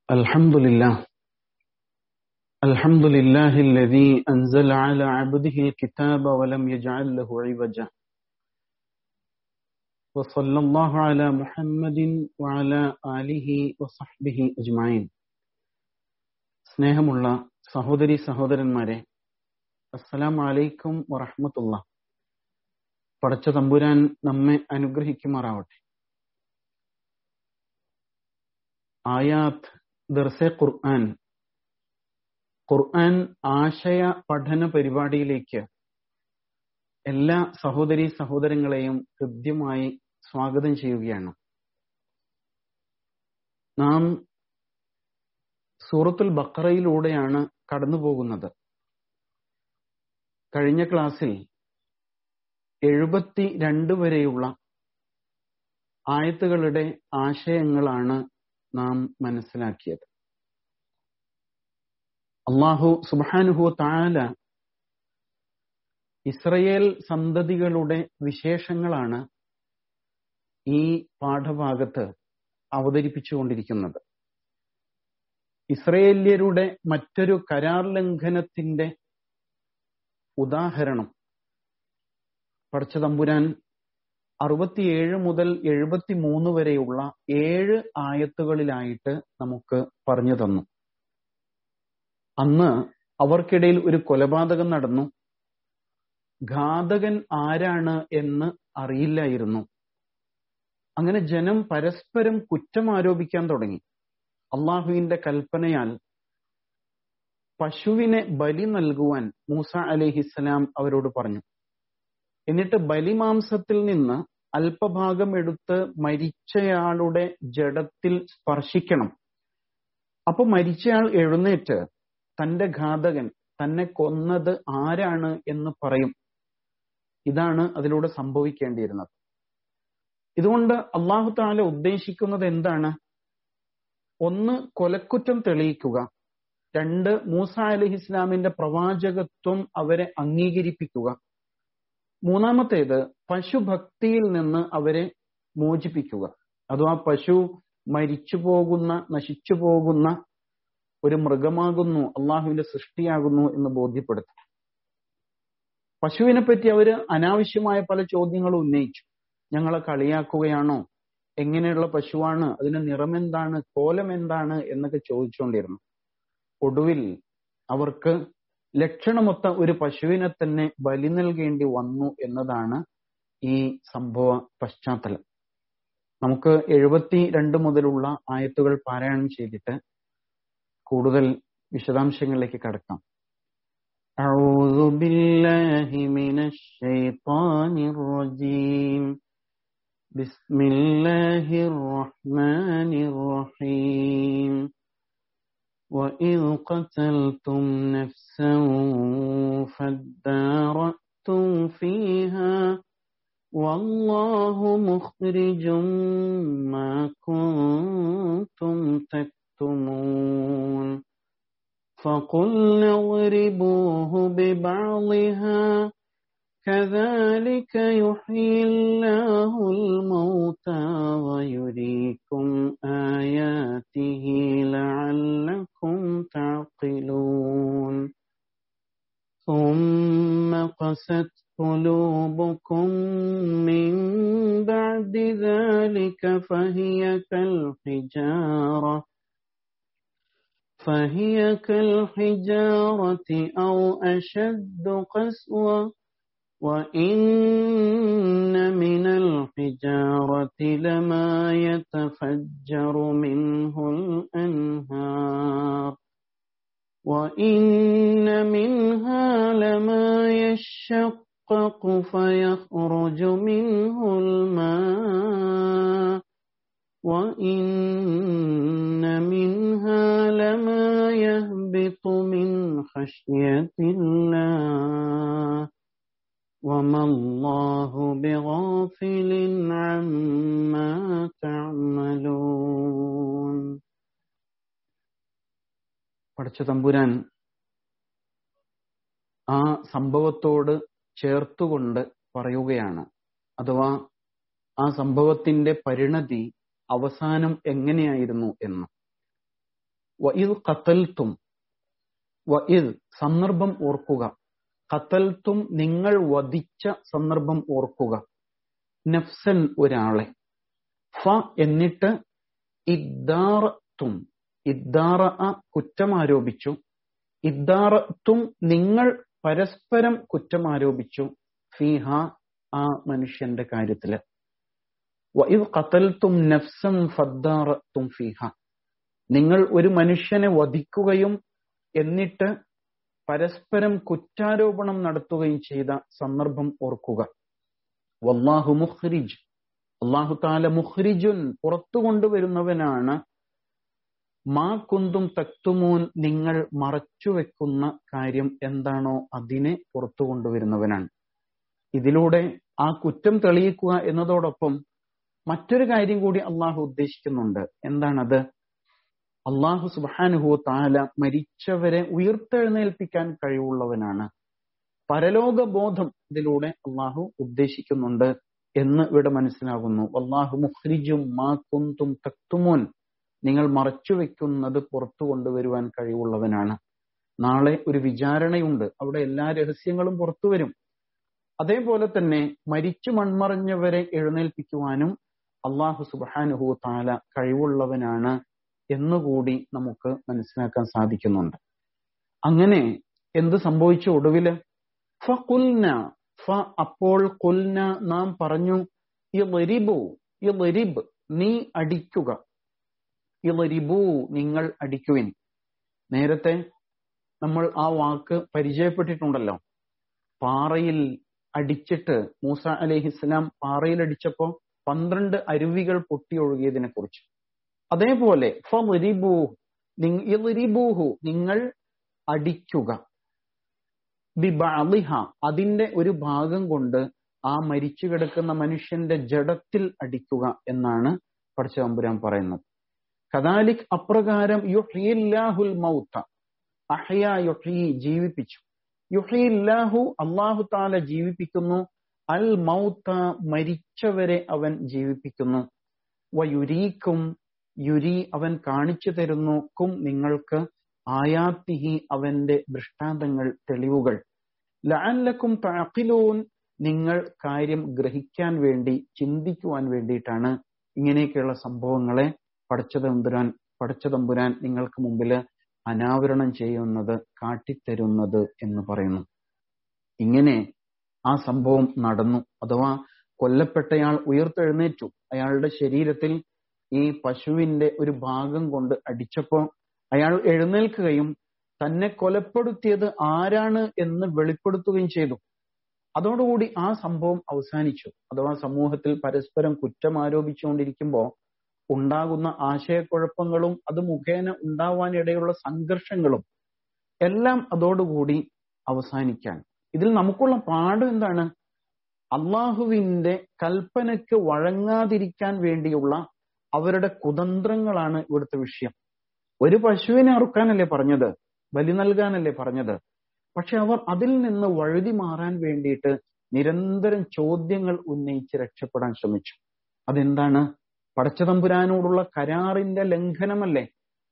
الحمد لله الحمد لله الذي أنزل على عبده الكتاب ولم يجعل له عوجا وصلى الله على محمد وعلى آله وصحبه أجمعين സ്നേഹമുള്ള സഹോദരി സഹോദരന്മാരെ അസ്സലാമു അലൈക്കും വറഹ്മത്തുള്ള പടച്ച തമ്പുരാൻ നമ്മെ അനുഗ്രഹിക്കുമാറാവട്ടെ ആയാത്ത് ദർസെ ഖുർആൻ ഖുർആൻ ആശയ പഠന പരിപാടിയിലേക്ക് എല്ലാ സഹോദരി സഹോദരങ്ങളെയും ഹൃദ്യമായി സ്വാഗതം ചെയ്യുകയാണ് നാം സൂറത്തുൽ ബക്കറയിലൂടെയാണ് കടന്നു പോകുന്നത് കഴിഞ്ഞ ക്ലാസ്സിൽ എഴുപത്തി രണ്ട് വരെയുള്ള ആയത്തുകളുടെ ആശയങ്ങളാണ് നാം മനസ്സിലാക്കിയത് അള്ളാഹു സുബാനുഹു താല ഇസ്രയേൽ സന്തതികളുടെ വിശേഷങ്ങളാണ് ഈ പാഠഭാഗത്ത് അവതരിപ്പിച്ചുകൊണ്ടിരിക്കുന്നത് ഇസ്രയേല്യരുടെ മറ്റൊരു കരാർ ലംഘനത്തിന്റെ ഉദാഹരണം പടച്ചതമ്പുരാൻ അറുപത്തിയേഴ് മുതൽ എഴുപത്തി മൂന്ന് വരെയുള്ള ഏഴ് ആയത്തുകളിലായിട്ട് നമുക്ക് പറഞ്ഞു തന്നു അന്ന് അവർക്കിടയിൽ ഒരു കൊലപാതകം നടന്നു ഘാതകൻ ആരാണ് എന്ന് അറിയില്ലായിരുന്നു അങ്ങനെ ജനം പരസ്പരം കുറ്റം ആരോപിക്കാൻ തുടങ്ങി അള്ളാഹുവിന്റെ കൽപ്പനയാൽ പശുവിനെ ബലി നൽകുവാൻ മൂസ അലിഹിസ്സലാം അവരോട് പറഞ്ഞു എന്നിട്ട് ബലിമാംസത്തിൽ നിന്ന് അല്പഭാഗം എടുത്ത് മരിച്ചയാളുടെ ജഡത്തിൽ സ്പർശിക്കണം അപ്പൊ മരിച്ചയാൾ എഴുന്നേറ്റ് തന്റെ ഘാതകൻ തന്നെ കൊന്നത് ആരാണ് എന്ന് പറയും ഇതാണ് അതിലൂടെ സംഭവിക്കേണ്ടിയിരുന്നത് ഇതുകൊണ്ട് അള്ളാഹു താല ഉദ്ദേശിക്കുന്നത് എന്താണ് ഒന്ന് കൊലക്കുറ്റം തെളിയിക്കുക രണ്ട് മൂസ അലഹി ഇസ്ലാമിന്റെ പ്രവാചകത്വം അവരെ അംഗീകരിപ്പിക്കുക മൂന്നാമത്തേത് പശുഭക്തിയിൽ നിന്ന് അവരെ മോചിപ്പിക്കുക അഥവാ പശു മരിച്ചു പോകുന്ന നശിച്ചു പോകുന്ന ഒരു മൃഗമാകുന്നു അള്ളാഹുവിന്റെ സൃഷ്ടിയാകുന്നു എന്ന് ബോധ്യപ്പെടുത്തും പശുവിനെ പറ്റി അവര് അനാവശ്യമായ പല ചോദ്യങ്ങളും ഉന്നയിച്ചു ഞങ്ങളെ കളിയാക്കുകയാണോ എങ്ങനെയുള്ള പശുവാണ് അതിന്റെ നിറം എന്താണ് കോലം എന്താണ് എന്നൊക്കെ ചോദിച്ചുകൊണ്ടിരുന്നു ഒടുവിൽ അവർക്ക് ലക്ഷണമൊത്ത ഒരു പശുവിനെ തന്നെ ബലി നൽകേണ്ടി വന്നു എന്നതാണ് ഈ സംഭവ പശ്ചാത്തലം നമുക്ക് എഴുപത്തി രണ്ട് മുതലുള്ള ആയത്തുകൾ പാരായണം ചെയ്തിട്ട് കൂടുതൽ വിശദാംശങ്ങളിലേക്ക് കടക്കാം أعوذ بالله من الشيطان الرجيم بسم الله الرحمن الرحيم وإذ قتلتم نفسا فادارأتم فيها والله مخرج ما كنتم تكتمون فقلنا اضربوه ببعضها كذلك يحيي الله الموتى ويريكم آياته لعلكم تعقلون ثم قست قلوبكم من بعد ذلك فهي كالحجارة فهي كالحجارة أو أشد قسوة وإن من الحجارة لما يتفجر منه الأنهار وإن منها لما يشقق فيخرج منه الماء وإن منها لما يهبط من خشية الله وما الله بغافل عما تعملون പഠിച്ച തമ്പുരാൻ ആ സംഭവത്തോട് ചേർത്തുകൊണ്ട് പറയുകയാണ് അഥവാ ആ സംഭവത്തിന്റെ പരിണതി അവസാനം എങ്ങനെയായിരുന്നു എന്ന് വഇദ് ഖത്തൽത്തും വഇദ് സന്ദർഭം ഓർക്കുക ഖത്തൽത്തും നിങ്ങൾ വധിച്ച സന്ദർഭം ഓർക്കുക നഫ്സൻ ഒരാളെ ഫ എന്നിട്ട് ഇദ്ദാറത്തും ഇദ്ദാറ കുറ്റം ആരോപിച്ചു ഇദ്ദാറത്തും നിങ്ങൾ പരസ്പരം കുറ്റം ആരോപിച്ചു ഫീഹ ആ മനുഷ്യന്റെ കാര്യത്തില് വഇദ് ഖത്തൽത്തും നഫ്സൻ ഫദ്ദാറത്തും ഫീഹ നിങ്ങൾ ഒരു മനുഷ്യനെ വധിക്കുകയും എന്നിട്ട് പരസ്പരം കുറ്റാരോപണം നടത്തുകയും ചെയ്ത സന്ദർഭം ഓർക്കുക വല്ലാഹു മുഖ്രിജ് അള്ളാഹു താല മുഖ്രിജുൻ പുറത്തു കൊണ്ടുവരുന്നവനാണ് മാ കുന്തും തക്തുമൂൻ നിങ്ങൾ മറച്ചു വെക്കുന്ന കാര്യം എന്താണോ അതിനെ പുറത്തു കൊണ്ടുവരുന്നവനാണ് ഇതിലൂടെ ആ കുറ്റം തെളിയിക്കുക എന്നതോടൊപ്പം മറ്റൊരു കാര്യം കൂടി അള്ളാഹു ഉദ്ദേശിക്കുന്നുണ്ട് എന്താണത് അള്ളാഹു സുബാനുഹു താല മരിച്ചവരെ ഉയർത്തെഴുന്നേൽപ്പിക്കാൻ കഴിവുള്ളവനാണ് പരലോക ബോധം ഇതിലൂടെ അള്ളാഹു ഉദ്ദേശിക്കുന്നുണ്ട് എന്ന് ഇവിടെ മനസ്സിലാകുന്നു അള്ളാഹു മുഖ്രിജും മാ കുന്തും തക്തുമോൻ നിങ്ങൾ മറച്ചു വെക്കുന്നത് പുറത്തു കൊണ്ടുവരുവാൻ കഴിവുള്ളവനാണ് നാളെ ഒരു വിചാരണയുണ്ട് അവിടെ എല്ലാ രഹസ്യങ്ങളും പുറത്തു വരും അതേപോലെ തന്നെ മരിച്ചു മൺമറഞ്ഞവരെ എഴുന്നേൽപ്പിക്കുവാനും അള്ളാഹു സുബാനുഹു താല കഴിവുള്ളവനാണ് എന്നുകൂടി നമുക്ക് മനസ്സിലാക്കാൻ സാധിക്കുന്നുണ്ട് അങ്ങനെ എന്ത് സംഭവിച്ചു ഒടുവില് ഫ കുൽന ഫ അപ്പോൾ കുൽന നാം പറഞ്ഞു ഇറിബു ഇറിബ് നീ അടിക്കുക ഇറിബു നിങ്ങൾ അടിക്കുവിൻ നേരത്തെ നമ്മൾ ആ വാക്ക് പരിചയപ്പെട്ടിട്ടുണ്ടല്ലോ പാറയിൽ അടിച്ചിട്ട് മൂസ അലഹിസ്ലാം പാറയിൽ അടിച്ചപ്പോ പന്ത്രണ്ട് അരുവികൾ പൊട്ടിയൊഴുകിയതിനെ കുറിച്ച് അതേപോലെ ഫറിബൂഹു നിങ്ങൾ അടിക്കുക ബിബഅളിഹ അതിന്റെ ഒരു ഭാഗം കൊണ്ട് ആ മരിച്ചു കിടക്കുന്ന മനുഷ്യന്റെ ജഡത്തിൽ അടിക്കുക എന്നാണ് പടച്ചതമ്പുരാൻ പറയുന്നത് കദാലിക് അപ്രകാരം യുഹില്ലാഹുൽ മൗത്ത അഹയ യുഹി ജീവിപ്പിച്ചു യുഹില്ലാഹു അള്ളാഹു താല ജീവിപ്പിക്കുന്നു അൽ മൗത്ത മരിച്ചവരെ അവൻ ജീവിപ്പിക്കുന്നു വയുരീക്കും യുരി അവൻ കാണിച്ചു തരുന്നു ക്കും നിങ്ങൾക്ക് ആയാത്തിഹി അവന്റെ ദൃഷ്ടാന്തങ്ങൾ തെളിവുകൾ ലഅല്ലക്കും തഅഖിലൂൻ നിങ്ങൾ കാര്യം ഗ്രഹിക്കാൻ വേണ്ടി ചിന്തിക്കുവാൻ വേണ്ടിയിട്ടാണ് ഇങ്ങനെയൊക്കെയുള്ള സംഭവങ്ങളെ പടച്ചതമ്പുരാൻ പടച്ചതമ്പുരാൻ നിങ്ങൾക്ക് മുമ്പിൽ അനാവരണം ചെയ്യുന്നത് കാട്ടിത്തരുന്നത് എന്ന് പറയുന്നു ഇങ്ങനെ ആ സംഭവം നടന്നു അഥവാ കൊല്ലപ്പെട്ടയാൾ ഉയർത്തെഴുന്നേറ്റു അയാളുടെ ശരീരത്തിൽ ഈ പശുവിന്റെ ഒരു ഭാഗം കൊണ്ട് അടിച്ചപ്പോ അയാൾ എഴുന്നേൽക്കുകയും തന്നെ കൊലപ്പെടുത്തിയത് ആരാണ് എന്ന് വെളിപ്പെടുത്തുകയും ചെയ്തു അതോടുകൂടി ആ സംഭവം അവസാനിച്ചു അഥവാ സമൂഹത്തിൽ പരസ്പരം കുറ്റം ആരോപിച്ചുകൊണ്ടിരിക്കുമ്പോൾ ഉണ്ടാകുന്ന ആശയക്കുഴപ്പങ്ങളും അത് മുഖേന ഉണ്ടാവാനിടയുള്ള സംഘർഷങ്ങളും എല്ലാം അതോടുകൂടി അവസാനിക്കാൻ ഇതിൽ നമുക്കുള്ള പാഠം എന്താണ് അള്ളാഹുവിന്റെ കൽപ്പനയ്ക്ക് വഴങ്ങാതിരിക്കാൻ വേണ്ടിയുള്ള അവരുടെ കുതന്ത്രങ്ങളാണ് ഇവിടുത്തെ വിഷയം ഒരു പശുവിനെ അറുക്കാനല്ലേ പറഞ്ഞത് ബലി നൽകാനല്ലേ പറഞ്ഞത് പക്ഷെ അവർ അതിൽ നിന്ന് വഴുതി മാറാൻ വേണ്ടിയിട്ട് നിരന്തരം ചോദ്യങ്ങൾ ഉന്നയിച്ച് രക്ഷപ്പെടാൻ ശ്രമിച്ചു അതെന്താണ് പടച്ചതമ്പുരാനോടുള്ള കരാറിന്റെ ലംഘനമല്ലേ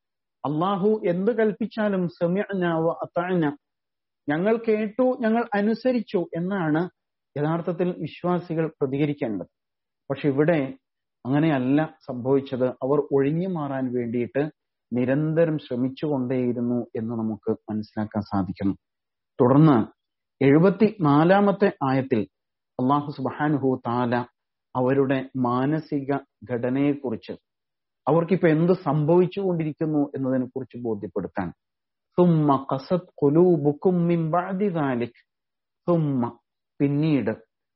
അള്ളാഹു എന്ത് കൽപ്പിച്ചാലും സെമ്യനാവ അത്താഴന ഞങ്ങൾ കേട്ടു ഞങ്ങൾ അനുസരിച്ചു എന്നാണ് യഥാർത്ഥത്തിൽ വിശ്വാസികൾ പ്രതികരിക്കേണ്ടത് പക്ഷെ ഇവിടെ അങ്ങനെയല്ല സംഭവിച്ചത് അവർ ഒഴിഞ്ഞു മാറാൻ വേണ്ടിയിട്ട് നിരന്തരം ശ്രമിച്ചുകൊണ്ടേയിരുന്നു എന്ന് നമുക്ക് മനസ്സിലാക്കാൻ സാധിക്കുന്നു തുടർന്ന് എഴുപത്തി നാലാമത്തെ ആയത്തിൽ അള്ളാഹു സുബാനുഹു താല അവരുടെ മാനസിക ഘടനയെക്കുറിച്ച് അവർക്കിപ്പോ എന്ത് സംഭവിച്ചുകൊണ്ടിരിക്കുന്നു എന്നതിനെ കുറിച്ച് ബോധ്യപ്പെടുത്താൻ സുമ്മ കസത് കുലൂബുക്കും മിംബാദിദാലിക് സുമ്മ പിന്നീട്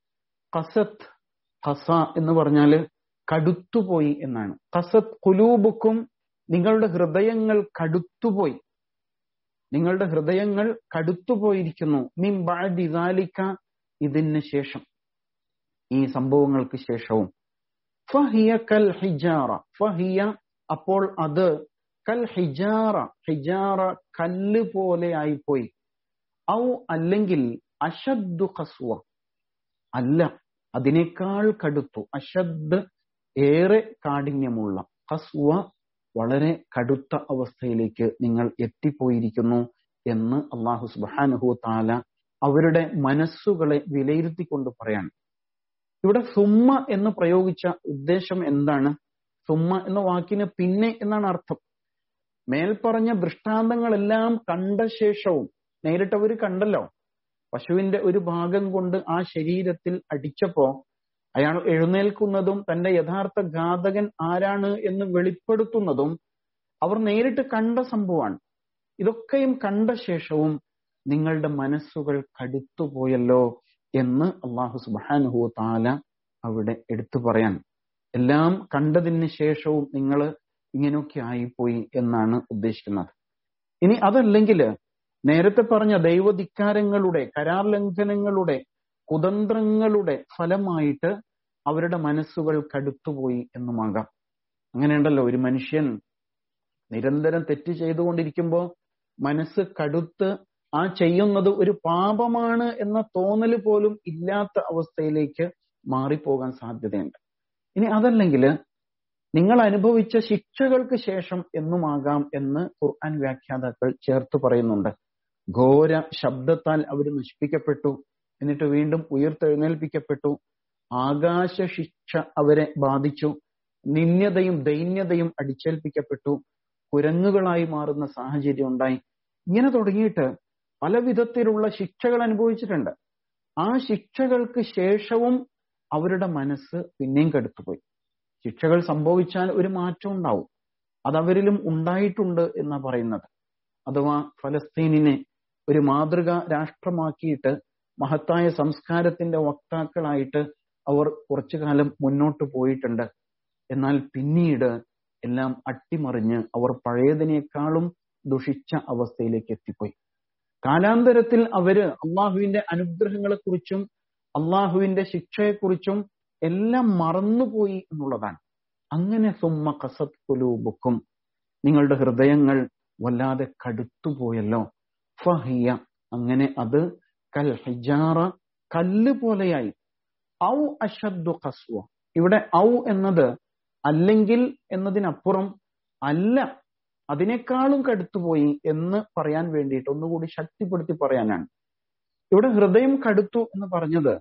കസത്ത് കസ എന്ന് പറഞ്ഞാല് കടുത്തുപോയി എന്നാണ് കസത് കുലൂബുക്കും നിങ്ങളുടെ ഹൃദയങ്ങൾ കടുത്തുപോയി നിങ്ങളുടെ ഹൃദയങ്ങൾ കടുത്തുപോയിരിക്കുന്നു മിംബാദിദാലിക്ക ഇതിന് ശേഷം ഈ സംഭവങ്ങൾക്ക് ശേഷവും ഫഹിയ കൽ ഹിജാറ ഫഹിയ അപ്പോൾ അത് കൽ ഹിജാറ ഹിജാറ കല്ല് പോലെ ആയിപ്പോയി ഔ അല്ലെങ്കിൽ അഷദ്ദു ഖസ്വ അല്ല അതിനേക്കാൾ കടുത്തു അഷദ് ഏറെ കാഠിന്യമുള്ള ഖസ്വ വളരെ കടുത്ത അവസ്ഥയിലേക്ക് നിങ്ങൾ എത്തിപ്പോയിരിക്കുന്നു എന്ന് അള്ളാഹു സുബാനുഹു താല അവരുടെ മനസ്സുകളെ വിലയിരുത്തിക്കൊണ്ട് പറയാണ് ഇവിടെ സുമ്മ എന്ന് പ്രയോഗിച്ച ഉദ്ദേശം എന്താണ് സുമ്മ എന്ന വാക്കിന് പിന്നെ എന്നാണ് അർത്ഥം മേൽപ്പറഞ്ഞ ദൃഷ്ടാന്തങ്ങളെല്ലാം കണ്ട ശേഷവും നേരിട്ട് അവർ കണ്ടല്ലോ പശുവിന്റെ ഒരു ഭാഗം കൊണ്ട് ആ ശരീരത്തിൽ അടിച്ചപ്പോ അയാൾ എഴുന്നേൽക്കുന്നതും തന്റെ യഥാർത്ഥ ഘാതകൻ ആരാണ് എന്ന് വെളിപ്പെടുത്തുന്നതും അവർ നേരിട്ട് കണ്ട സംഭവമാണ് ഇതൊക്കെയും കണ്ട ശേഷവും നിങ്ങളുടെ മനസ്സുകൾ കടുത്തുപോയല്ലോ എന്ന് അള്ളാഹു സുബാനുഹു താല അവിടെ എടുത്തു പറയാൻ എല്ലാം കണ്ടതിന് ശേഷവും നിങ്ങൾ ഇങ്ങനെയൊക്കെ ആയിപ്പോയി എന്നാണ് ഉദ്ദേശിക്കുന്നത് ഇനി അതല്ലെങ്കിൽ നേരത്തെ പറഞ്ഞ ദൈവധിക്കാരങ്ങളുടെ കരാർ ലംഘനങ്ങളുടെ കുതന്ത്രങ്ങളുടെ ഫലമായിട്ട് അവരുടെ മനസ്സുകൾ കടുത്തുപോയി എന്നുമാകാം അങ്ങനെയുണ്ടല്ലോ ഒരു മനുഷ്യൻ നിരന്തരം തെറ്റ് ചെയ്തുകൊണ്ടിരിക്കുമ്പോൾ മനസ്സ് കടുത്ത് ആ ചെയ്യുന്നത് ഒരു പാപമാണ് എന്ന തോന്നൽ പോലും ഇല്ലാത്ത അവസ്ഥയിലേക്ക് മാറിപ്പോകാൻ സാധ്യതയുണ്ട് ഇനി അതല്ലെങ്കിൽ നിങ്ങൾ അനുഭവിച്ച ശിക്ഷകൾക്ക് ശേഷം എന്നുമാകാം എന്ന് ഖുർആൻ വ്യാഖ്യാതാക്കൾ ചേർത്ത് പറയുന്നുണ്ട് ഘോര ശബ്ദത്താൽ അവർ നശിപ്പിക്കപ്പെട്ടു എന്നിട്ട് വീണ്ടും ഉയർത്തെഴുന്നേൽപ്പിക്കപ്പെട്ടു ആകാശ ശിക്ഷ അവരെ ബാധിച്ചു നിന്യതയും ദൈന്യതയും അടിച്ചേൽപ്പിക്കപ്പെട്ടു കുരങ്ങുകളായി മാറുന്ന സാഹചര്യം ഉണ്ടായി ഇങ്ങനെ തുടങ്ങിയിട്ട് പല വിധത്തിലുള്ള ശിക്ഷകൾ അനുഭവിച്ചിട്ടുണ്ട് ആ ശിക്ഷകൾക്ക് ശേഷവും അവരുടെ മനസ്സ് പിന്നെയും കെടുത്തുപോയി ശിക്ഷകൾ സംഭവിച്ചാൽ ഒരു മാറ്റം ഉണ്ടാവും അതവരിലും ഉണ്ടായിട്ടുണ്ട് എന്നാ പറയുന്നത് അഥവാ ഫലസ്തീനിനെ ഒരു മാതൃക രാഷ്ട്രമാക്കിയിട്ട് മഹത്തായ സംസ്കാരത്തിന്റെ വക്താക്കളായിട്ട് അവർ കുറച്ചു കാലം മുന്നോട്ട് പോയിട്ടുണ്ട് എന്നാൽ പിന്നീട് എല്ലാം അട്ടിമറിഞ്ഞ് അവർ പഴയതിനേക്കാളും ദുഷിച്ച അവസ്ഥയിലേക്ക് എത്തിപ്പോയി കാലാന്തരത്തിൽ അവര് അള്ളാഹുവിന്റെ അനുഗ്രഹങ്ങളെക്കുറിച്ചും അള്ളാഹുവിന്റെ ശിക്ഷയെക്കുറിച്ചും എല്ലാം മറന്നുപോയി എന്നുള്ളതാണ് അങ്ങനെ സുമ്മ കസത് കുലൂബുക്കും നിങ്ങളുടെ ഹൃദയങ്ങൾ വല്ലാതെ കടുത്തുപോയല്ലോ ഫഹിയ അങ്ങനെ അത് കൽ ഹിജാറ കല്ല് പോലെയായി ഔ അഷദ്ദു കസ്വ ഇവിടെ ഔ എന്നത് അല്ലെങ്കിൽ എന്നതിനപ്പുറം അല്ല അതിനേക്കാളും കടുത്തുപോയി എന്ന് പറയാൻ വേണ്ടിയിട്ട് ഒന്നുകൂടി ശക്തിപ്പെടുത്തി പറയാനാണ് ഇവിടെ ഹൃദയം കടുത്തു എന്ന് പറഞ്ഞത്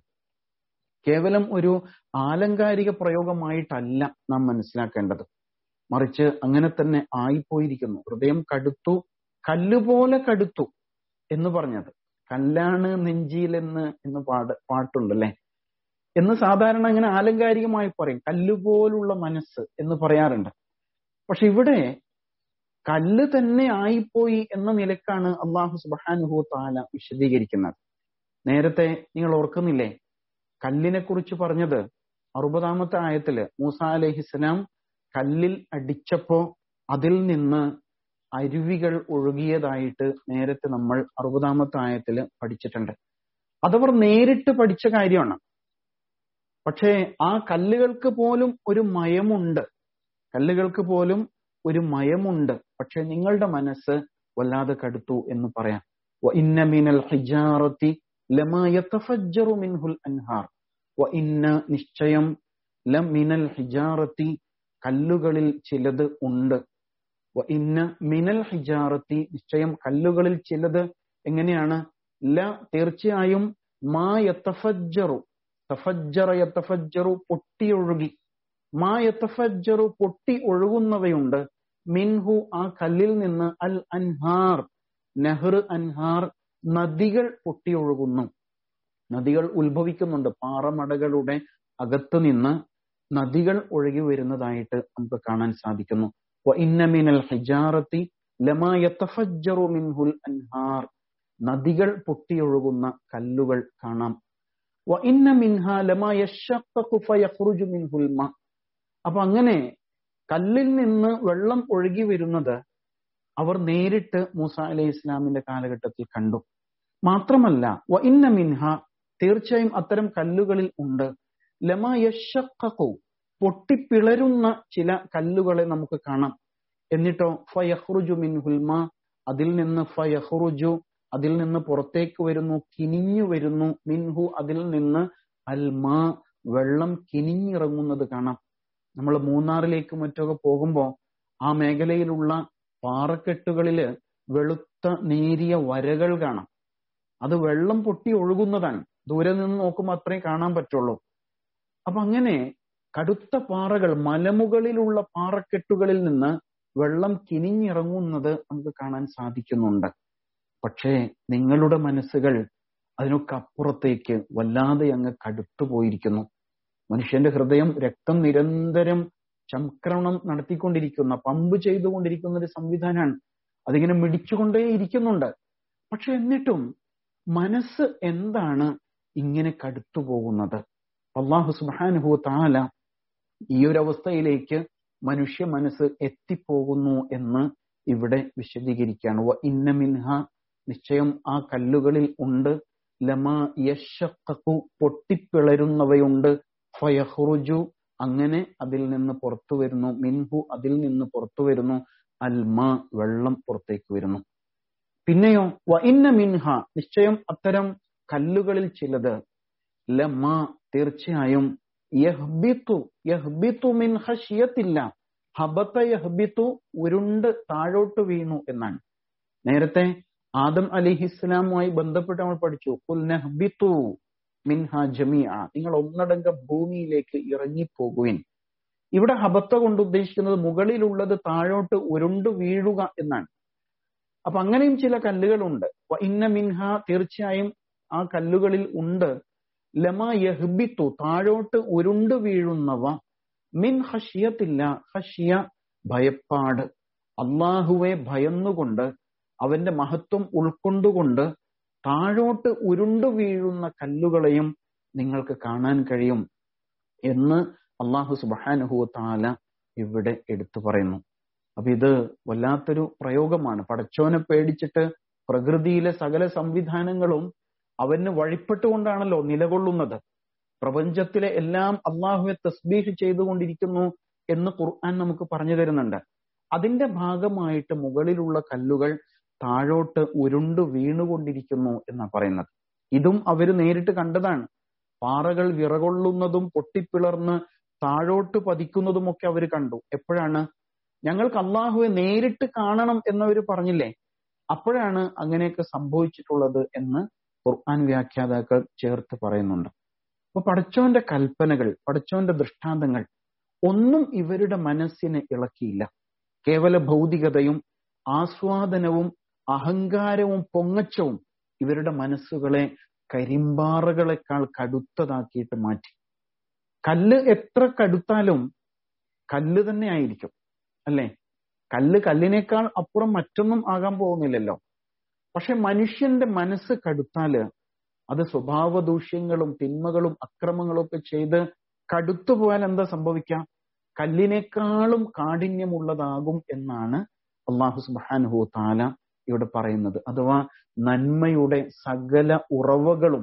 കേവലം ഒരു ആലങ്കാരിക പ്രയോഗമായിട്ടല്ല നാം മനസ്സിലാക്കേണ്ടത് മറിച്ച് അങ്ങനെ തന്നെ ആയിപ്പോയിരിക്കുന്നു ഹൃദയം കടുത്തു കല്ലുപോലെ കടുത്തു എന്ന് പറഞ്ഞത് കല്ലാണ് നെഞ്ചിയിലെന്ന് എന്ന് പാട് പാട്ടുണ്ടല്ലേ എന്ന് സാധാരണ അങ്ങനെ ആലങ്കാരികമായി പറയും കല്ലുപോലുള്ള മനസ്സ് എന്ന് പറയാറുണ്ട് പക്ഷെ ഇവിടെ കല്ല് തന്നെ ആയിപ്പോയി എന്ന നിലക്കാണ് അള്ളാഹു സുബാനുഹു താല വിശദീകരിക്കുന്നത് നേരത്തെ നിങ്ങൾ ഓർക്കുന്നില്ലേ കല്ലിനെ കുറിച്ച് പറഞ്ഞത് അറുപതാമത്തെ ആയത്തില് മൂസ അലഹിസ്ലാം കല്ലിൽ അടിച്ചപ്പോ അതിൽ നിന്ന് അരുവികൾ ഒഴുകിയതായിട്ട് നേരത്തെ നമ്മൾ അറുപതാമത്തെ ആയത്തില് പഠിച്ചിട്ടുണ്ട് അതവർ നേരിട്ട് പഠിച്ച കാര്യമാണ് പക്ഷേ ആ കല്ലുകൾക്ക് പോലും ഒരു മയമുണ്ട് കല്ലുകൾക്ക് പോലും ഒരു മയമുണ്ട് പക്ഷെ നിങ്ങളുടെ മനസ്സ് വല്ലാതെ കടുത്തു എന്ന് പറയാം ഇന്ന മിനൽ ഹിജാറത്തി ലമാ യതഫജ്ജറു മിൻഹുൽ അൻഹാർ വ ഇന്ന നിശ്ചയം ലം മിനൽ ഹിജാറത്തി കല്ലുകളിൽ ചിലത് ഉണ്ട് വ ഇന്ന മിനൽ ഹിജാറത്തി നിശ്ചയം കല്ലുകളിൽ ചിലത് എങ്ങനെയാണ് ല തീർച്ചയായും മാ യതഫജ്ജറു തഫജ്ജറ യതഫജ്ജറു പൊട്ടിയൊഴുകി മാ യതഫജ്ജറു പൊട്ടി ഒഴുകുന്നവയുണ്ട് മിൻഹു ആ കല്ലിൽ നിന്ന് അൽ അൻഹാർ നെഹ്ർ അൻഹാർ നദികൾ പൊട്ടിയൊഴുകുന്നു നദികൾ ഉത്ഭവിക്കുന്നുണ്ട് പാറമടകളുടെ അകത്തു നിന്ന് നദികൾ ഒഴുകി വരുന്നതായിട്ട് നമുക്ക് കാണാൻ സാധിക്കുന്നു ഇന്നമിനൽ ഹിജാറത്തി ലമാ യതഫജ്ജറു മിൻഹുൽ അൻഹാർ നദികൾ പൊട്ടിയൊഴുകുന്ന കല്ലുകൾ കാണാം വ ഇന്ന മിൻഹ ലമാ യശഖഖു ഫയഖ്റുജു മിൻഹുൽ മാ അപ്പൊ അങ്ങനെ കല്ലിൽ നിന്ന് വെള്ളം ഒഴുകി വരുന്നത് അവർ നേരിട്ട് മൂസ അലൈഹി ഇസ്ലാമിന്റെ കാലഘട്ടത്തിൽ കണ്ടു മാത്രമല്ല വ ഇന്ന മിൻഹ തീർച്ചയായും അത്തരം കല്ലുകളിൽ ഉണ്ട് ലമ യശഖഖു പൊട്ടിപ്പിളരുന്ന ചില കല്ലുകളെ നമുക്ക് കാണാം എന്നിട്ടോ ഫയഹ്റുജു മിൻഹുൽമ അതിൽ നിന്ന് ഫയഹ്റുജു അതിൽ നിന്ന് പുറത്തേക്ക് വരുന്നു കിനിഞ്ഞു വരുന്നു മിൻഹു അതിൽ നിന്ന് അൽമാ വെള്ളം കിനിഞ്ഞിറങ്ങുന്നത് കാണാം നമ്മൾ മൂന്നാറിലേക്ക് മറ്റൊക്കെ പോകുമ്പോൾ ആ മേഖലയിലുള്ള പാറക്കെട്ടുകളില് വെളുത്ത നേരിയ വരകൾ കാണാം അത് വെള്ളം പൊട്ടി ഒഴുകുന്നതാണ് ദൂരെ നിന്ന് നോക്കുമ്പോൾ അത്രേ കാണാൻ പറ്റുള്ളൂ അപ്പൊ അങ്ങനെ കടുത്ത പാറകൾ മലമുകളിലുള്ള പാറക്കെട്ടുകളിൽ നിന്ന് വെള്ളം കിനിഞ്ഞിറങ്ങുന്നത് നമുക്ക് കാണാൻ സാധിക്കുന്നുണ്ട് പക്ഷേ നിങ്ങളുടെ മനസ്സുകൾ അതിനൊക്കെ അപ്പുറത്തേക്ക് വല്ലാതെ അങ്ങ് കടുത്തു പോയിരിക്കുന്നു മനുഷ്യന്റെ ഹൃദയം രക്തം നിരന്തരം ചംക്രമണം നടത്തിക്കൊണ്ടിരിക്കുന്ന പമ്പ് ചെയ്തുകൊണ്ടിരിക്കുന്ന ഒരു സംവിധാനമാണ് അതിങ്ങനെ മിടിച്ചുകൊണ്ടേ ഇരിക്കുന്നുണ്ട് പക്ഷെ എന്നിട്ടും മനസ്സ് എന്താണ് ഇങ്ങനെ കടുത്തു പോകുന്നത് അള്ളാഹു സുബാനുഹു താല ഈ ഒരു അവസ്ഥയിലേക്ക് മനുഷ്യ മനസ്സ് എത്തിപ്പോകുന്നു എന്ന് ഇവിടെ വിശദീകരിക്കുകയാണ് വ ഇന്ന മിൻഹ നിശ്ചയം ആ കല്ലുകളിൽ ഉണ്ട് ലമ യശക്കു പൊട്ടിപ്പിളരുന്നവയുണ്ട് ഫയഹ്റുജു അങ്ങനെ അതിൽ നിന്ന് പുറത്തു വരുന്നു മിൻഹു അതിൽ നിന്ന് പുറത്തു വരുന്നു അൽമ വെള്ളം പുറത്തേക്ക് വരുന്നു പിന്നെയോ വ ഇന്ന മിൻഹ നിശ്ചയം അത്തരം കല്ലുകളിൽ ചിലത് ലമ തീർച്ചയായും യഹ്ബിത്തു യഹ്ബിത്തു മിൻ ഹഷിയത്തില്ല ഹബത്ത യഹ്ബിത്തു ഉരുണ്ട് താഴോട്ട് വീണു എന്നാണ് നേരത്തെ ആദം അലിഹിസ്ലാമുമായി ബന്ധപ്പെട്ട് നമ്മൾ പഠിച്ചു കുൽ നഹ്ബിത്തു മിൻഹ ജമിയ നിങ്ങൾ ഒന്നടങ്കം ഭൂമിയിലേക്ക് ഇറങ്ങിപ്പോകുവിൻ ഇവിടെ ഹബത്ത കൊണ്ട് ഉദ്ദേശിക്കുന്നത് മുകളിലുള്ളത് താഴോട്ട് ഉരുണ്ടു വീഴുക എന്നാണ് അപ്പൊ അങ്ങനെയും ചില കല്ലുകളുണ്ട് ഇന്ന മിൻഹ തീർച്ചയായും ആ കല്ലുകളിൽ ഉണ്ട് ലമ യഹ്ബിത്തു താഴോട്ട് ഉരുണ്ടു വീഴുന്നവ മിൻ ഹഷിയത്തില്ല ഹഷിയ ഭയപ്പാട് അള്ളാഹുവെ ഭയന്നുകൊണ്ട് അവന്റെ മഹത്വം ഉൾക്കൊണ്ടുകൊണ്ട് താഴോട്ട് ഉരുണ്ടു വീഴുന്ന കല്ലുകളെയും നിങ്ങൾക്ക് കാണാൻ കഴിയും എന്ന് അള്ളാഹു സുബാനുഹു താല ഇവിടെ എടുത്തു പറയുന്നു അപ്പൊ ഇത് വല്ലാത്തൊരു പ്രയോഗമാണ് പടച്ചോനെ പേടിച്ചിട്ട് പ്രകൃതിയിലെ സകല സംവിധാനങ്ങളും അവന് വഴിപ്പെട്ടുകൊണ്ടാണല്ലോ നിലകൊള്ളുന്നത് പ്രപഞ്ചത്തിലെ എല്ലാം അള്ളാഹുവെ തസ്ബീഹ് ചെയ്തുകൊണ്ടിരിക്കുന്നു എന്ന് ഖുർആൻ നമുക്ക് പറഞ്ഞു തരുന്നുണ്ട് അതിന്റെ ഭാഗമായിട്ട് മുകളിലുള്ള കല്ലുകൾ താഴോട്ട് ഉരുണ്ടു വീണുകൊണ്ടിരിക്കുന്നു എന്നാ പറയുന്നത് ഇതും അവര് നേരിട്ട് കണ്ടതാണ് പാറകൾ വിറകൊള്ളുന്നതും പൊട്ടിപ്പിളർന്ന് താഴോട്ട് പതിക്കുന്നതുമൊക്കെ അവർ കണ്ടു എപ്പോഴാണ് ഞങ്ങൾക്ക് അള്ളാഹുവെ നേരിട്ട് കാണണം എന്നവർ പറഞ്ഞില്ലേ അപ്പോഴാണ് അങ്ങനെയൊക്കെ സംഭവിച്ചിട്ടുള്ളത് എന്ന് ഖുർആൻ വ്യാഖ്യാതാക്കൾ ചേർത്ത് പറയുന്നുണ്ട് അപ്പൊ പടച്ചോന്റെ കൽപ്പനകൾ പടച്ചോന്റെ ദൃഷ്ടാന്തങ്ങൾ ഒന്നും ഇവരുടെ മനസ്സിനെ ഇളക്കിയില്ല കേവല ഭൗതികതയും ആസ്വാദനവും അഹങ്കാരവും പൊങ്ങച്ചവും ഇവരുടെ മനസ്സുകളെ കരിമ്പാറകളെക്കാൾ കടുത്തതാക്കിയിട്ട് മാറ്റി കല്ല് എത്ര കടുത്താലും കല്ല് തന്നെ ആയിരിക്കും അല്ലേ കല്ല് കല്ലിനേക്കാൾ അപ്പുറം മറ്റൊന്നും ആകാൻ പോകുന്നില്ലല്ലോ പക്ഷെ മനുഷ്യന്റെ മനസ്സ് കടുത്താല് അത് സ്വഭാവ ദൂഷ്യങ്ങളും തിന്മകളും അക്രമങ്ങളും ഒക്കെ ചെയ്ത് കടുത്തു പോയാൽ എന്താ സംഭവിക്കാം കല്ലിനേക്കാളും കാഠിന്യമുള്ളതാകും എന്നാണ് അള്ളാഹു സുബാനുഹു താല ഇവിടെ പറയുന്നത് അഥവാ നന്മയുടെ സകല ഉറവകളും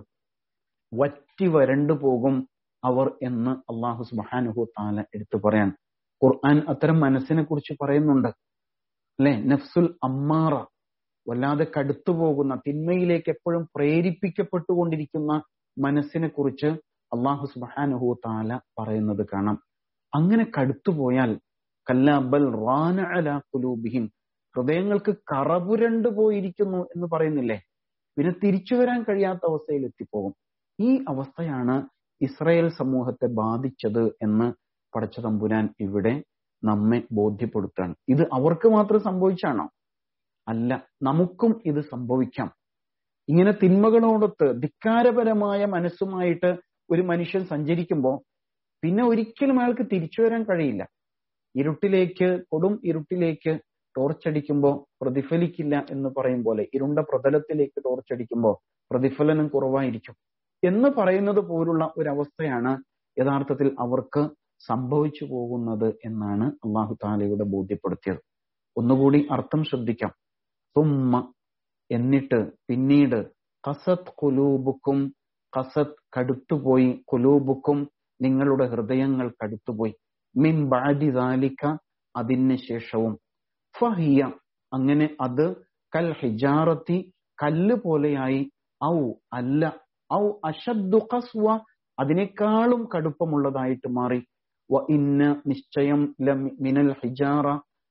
വറ്റി വരണ്ടു പോകും അവർ എന്ന് അള്ളാഹു സുബാനുഹു താല എടുത്തു പറയാൻ ഖുർആൻ അത്തരം മനസ്സിനെ കുറിച്ച് പറയുന്നുണ്ട് അല്ലെ നഫ്സുൽ അമ്മാറ വല്ലാതെ കടുത്തു പോകുന്ന തിന്മയിലേക്ക് എപ്പോഴും പ്രേരിപ്പിക്കപ്പെട്ടുകൊണ്ടിരിക്കുന്ന മനസ്സിനെ കുറിച്ച് അള്ളാഹു സുബാനുഹു താല പറയുന്നത് കാണാം അങ്ങനെ കടുത്തുപോയാൽ കല്ലാബൽ റാന അല കുലൂബിഹിം ഹൃദയങ്ങൾക്ക് കറപുരണ്ടു പോയിരിക്കുന്നു എന്ന് പറയുന്നില്ലേ പിന്നെ തിരിച്ചു വരാൻ കഴിയാത്ത അവസ്ഥയിൽ എത്തിപ്പോകും ഈ അവസ്ഥയാണ് ഇസ്രായേൽ സമൂഹത്തെ ബാധിച്ചത് എന്ന് പടച്ച തമ്പുരാൻ ഇവിടെ നമ്മെ ബോധ്യപ്പെടുത്താണ് ഇത് അവർക്ക് മാത്രം സംഭവിച്ചാണോ അല്ല നമുക്കും ഇത് സംഭവിക്കാം ഇങ്ങനെ തിന്മകളോടൊത്ത് ധിക്കാരപരമായ മനസ്സുമായിട്ട് ഒരു മനുഷ്യൻ സഞ്ചരിക്കുമ്പോൾ പിന്നെ ഒരിക്കലും അയാൾക്ക് തിരിച്ചു വരാൻ കഴിയില്ല ഇരുട്ടിലേക്ക് കൊടും ഇരുട്ടിലേക്ക് ടോർച്ചടിക്കുമ്പോൾ പ്രതിഫലിക്കില്ല എന്ന് പറയും പോലെ ഇരുണ്ട പ്രതലത്തിലേക്ക് ടോർച്ചടിക്കുമ്പോൾ പ്രതിഫലനം കുറവായിരിക്കും എന്ന് പറയുന്നത് പോലുള്ള ഒരവസ്ഥയാണ് യഥാർത്ഥത്തിൽ അവർക്ക് സംഭവിച്ചു പോകുന്നത് എന്നാണ് അള്ളാഹു താലയുടെ ബോധ്യപ്പെടുത്തിയത് ഒന്നുകൂടി അർത്ഥം ശ്രദ്ധിക്കാം തുമ്മ എന്നിട്ട് പിന്നീട് കസത് കുലൂബുക്കും കസത് കടുത്തുപോയി കുലൂബുക്കും നിങ്ങളുടെ ഹൃദയങ്ങൾ കടുത്തുപോയി മിൻ ബാദി ദാലിക്ക അതിന് ശേഷവും ഫഹിയ അങ്ങനെ അത് കൽ ഹിജാറത്തി കല്ല് പോലെയായി ഔ അല്ല ഔ അഷദ്ദു ഖസ്വ അതിനേക്കാളും കടുപ്പമുള്ളതായിട്ട് മാറി വ ഇന്ന നിശ്ചയം മിനൽ ഹിജാറ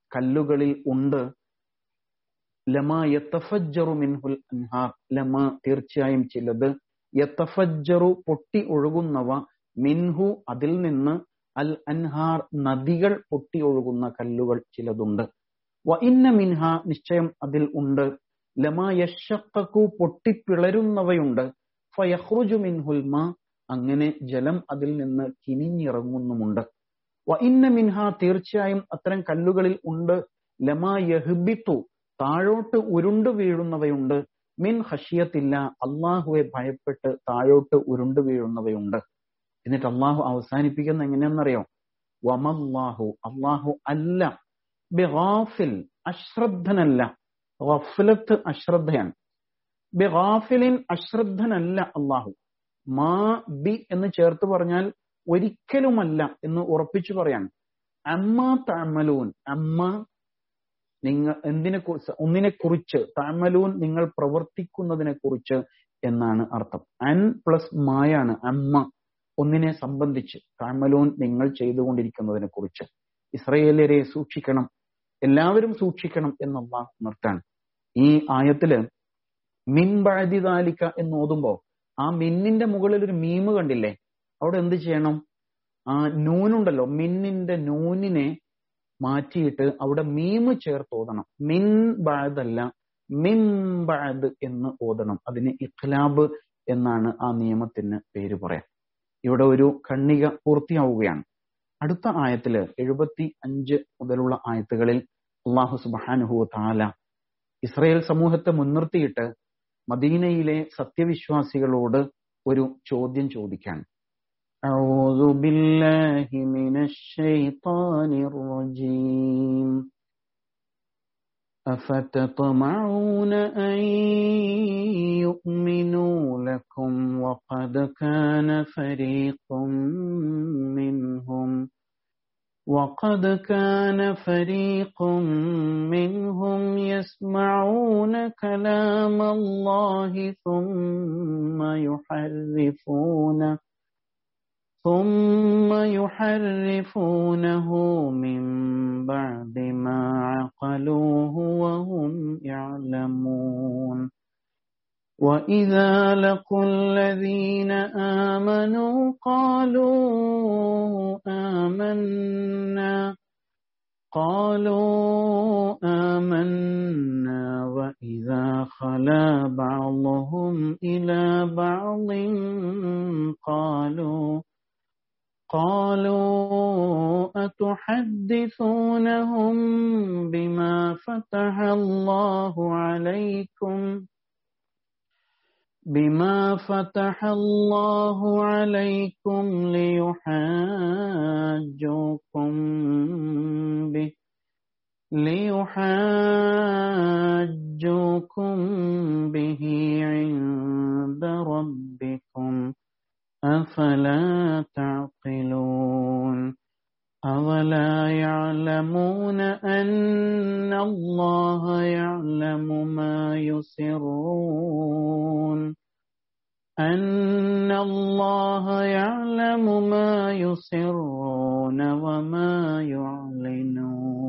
കല്ലുകളിൽ ഉണ്ട് ലമ യത്തഫജ്ജറു മിൻഹുൽ അൻഹാർ ലമ തീർച്ചയായും ചിലത് യത്തഫജ്ജറു പൊട്ടി ഒഴുകുന്നവ മിൻഹു അതിൽ നിന്ന് അൽ അൻഹാർ നദികൾ പൊട്ടി ഒഴുകുന്ന കല്ലുകൾ ചിലതുണ്ട് വ ഇന്ന മിൻഹ നിശ്ചയം അതിൽ ഉണ്ട് ലമ യശക്കു പൊട്ടിപ്പിളരുന്നവയുണ്ട് ഫയഹ്റുജു മിൻഹുൽ മാ അങ്ങനെ ജലം അതിൽ നിന്ന് കിനിഞ്ഞിറങ്ങുന്നുമുണ്ട് വ ഇന്ന മിൻഹ തീർച്ചയായും അത്തരം കല്ലുകളിൽ ഉണ്ട് ലമ യഹ്ബിത്തു താഴോട്ട് ഉരുണ്ടു വീഴുന്നവയുണ്ട് മിൻ ഹഷിയത്തില്ല അള്ളാഹുവെ ഭയപ്പെട്ട് താഴോട്ട് ഉരുണ്ടു വീഴുന്നവയുണ്ട് എന്നിട്ട് അള്ളാഹു അവസാനിപ്പിക്കുന്ന എങ്ങനെയാണെന്നറിയോ വമല്ലാഹു അള്ളാഹു അല്ല ബിഗാഫിൽ അശ്രദ്ധനല്ല ഗഫലത്ത് അശ്രദ്ധയാണ് ബിഗാഫിലിൻ അശ്രദ്ധനല്ല അള്ളാഹു മാ ബി എന്ന് ചേർത്ത് പറഞ്ഞാൽ ഒരിക്കലുമല്ല എന്ന് ഉറപ്പിച്ചു പറയാണ് അമ്മ തഅമലൂൻ അമ്മ നിങ്ങൾ എന്തിനെ കുറിച്ച് ഒന്നിനെ കുറിച്ച് തഅമലൂൻ നിങ്ങൾ പ്രവർത്തിക്കുന്നതിനെ കുറിച്ച് എന്നാണ് അർത്ഥം അൻ പ്ലസ് മായാണ് അമ്മ ഒന്നിനെ സംബന്ധിച്ച് തഅമലൂൻ നിങ്ങൾ ചെയ്തുകൊണ്ടിരിക്കുന്നതിനെ കുറിച്ച് ഇസ്രയേലരെ സൂക്ഷിക്കണം എല്ലാവരും സൂക്ഷിക്കണം എന്നുള്ള ഉണർത്താണ് ഈ ആയത്തില് മിൻ ബഴതിദാലിക്ക എന്ന് ഓതുമ്പോ ആ മിന്നിന്റെ മുകളിൽ ഒരു മീമ് കണ്ടില്ലേ അവിടെ എന്ത് ചെയ്യണം ആ നൂനുണ്ടല്ലോ മിന്നിന്റെ നൂനിനെ മാറ്റിയിട്ട് അവിടെ മീമ് ചേർത്ത് ഓതണം മിൻ ബഴതല്ല മിൻ ബഴത് എന്ന് ഓതണം അതിന് ഇഖ്ലാബ് എന്നാണ് ആ നിയമത്തിന് പേര് പറയാം ഇവിടെ ഒരു ഖണ്ണിക പൂർത്തിയാവുകയാണ് അടുത്ത ആയത്തില് എഴുപത്തി അഞ്ച് മുതലുള്ള ആയത്തുകളിൽ അള്ളാഹു സുബാനുഹു താല ഇസ്രയേൽ സമൂഹത്തെ മുൻനിർത്തിയിട്ട് മദീനയിലെ സത്യവിശ്വാസികളോട് ഒരു ചോദ്യം ചോദിക്കാൻ أعوذ بالله من الشيطان الرجيم أفتطمعون أن يؤمنوا لكم وقد كان فريق منهم وقد كان فريق منهم يسمعون كلام الله ثم يحرفونه ثم يحرفونه من بعد ما عقلوه وهم يعلمون وإذا لقوا الذين آمنوا قالوا آمنا قالوا آمنا وإذا خلا بعضهم إلى بعض قالوا قالوا أتحدثونهم بما فتح الله عليكم بما فتح الله عليكم ليحاجوكم به ليحاجوكم به عند ربكم أفلا تعقلون أولا يعلمون أن الله يعلم ما يسرون أن الله يعلم ما يسرون وما يعلنون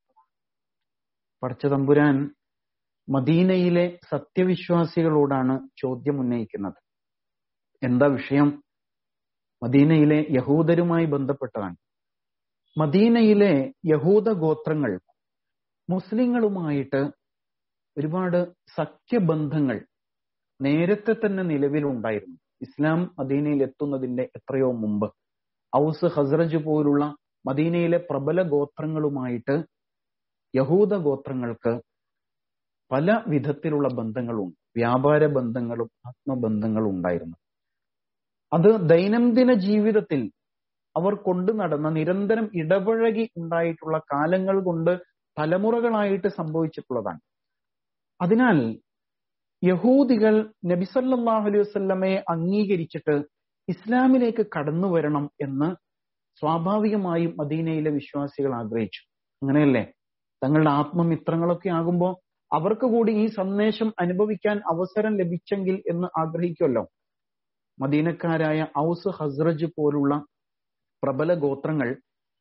പടച്ച തമ്പുരാൻ മദീനയിലെ സത്യവിശ്വാസികളോടാണ് ചോദ്യം ഉന്നയിക്കുന്നത് എന്താ വിഷയം മദീനയിലെ യഹൂദരുമായി ബന്ധപ്പെട്ടതാണ് മദീനയിലെ യഹൂദ ഗോത്രങ്ങൾ മുസ്ലിങ്ങളുമായിട്ട് ഒരുപാട് സഖ്യബന്ധങ്ങൾ നേരത്തെ തന്നെ നിലവിലുണ്ടായിരുന്നു ഇസ്ലാം മദീനയിൽ എത്തുന്നതിന്റെ എത്രയോ മുമ്പ് ഔസ് ഹസ്രജ് പോലുള്ള മദീനയിലെ പ്രബല ഗോത്രങ്ങളുമായിട്ട് യഹൂദ ഗോത്രങ്ങൾക്ക് പല വിധത്തിലുള്ള ബന്ധങ്ങളും വ്യാപാര ബന്ധങ്ങളും ആത്മബന്ധങ്ങളും ഉണ്ടായിരുന്നു അത് ദൈനംദിന ജീവിതത്തിൽ അവർ കൊണ്ടു നടന്ന നിരന്തരം ഇടപഴകി ഉണ്ടായിട്ടുള്ള കാലങ്ങൾ കൊണ്ട് തലമുറകളായിട്ട് സംഭവിച്ചിട്ടുള്ളതാണ് അതിനാൽ യഹൂദികൾ നബിസല്ലാഹു അലൈഹി വസ്ല്ലമയെ അംഗീകരിച്ചിട്ട് ഇസ്ലാമിലേക്ക് കടന്നു വരണം എന്ന് സ്വാഭാവികമായും മദീനയിലെ വിശ്വാസികൾ ആഗ്രഹിച്ചു അങ്ങനെയല്ലേ തങ്ങളുടെ ആത്മമിത്രങ്ങളൊക്കെ ആകുമ്പോൾ അവർക്ക് കൂടി ഈ സന്ദേശം അനുഭവിക്കാൻ അവസരം ലഭിച്ചെങ്കിൽ എന്ന് ആഗ്രഹിക്കുമല്ലോ മദീനക്കാരായ ഔസ് ഹസ്രജ് പോലുള്ള പ്രബല ഗോത്രങ്ങൾ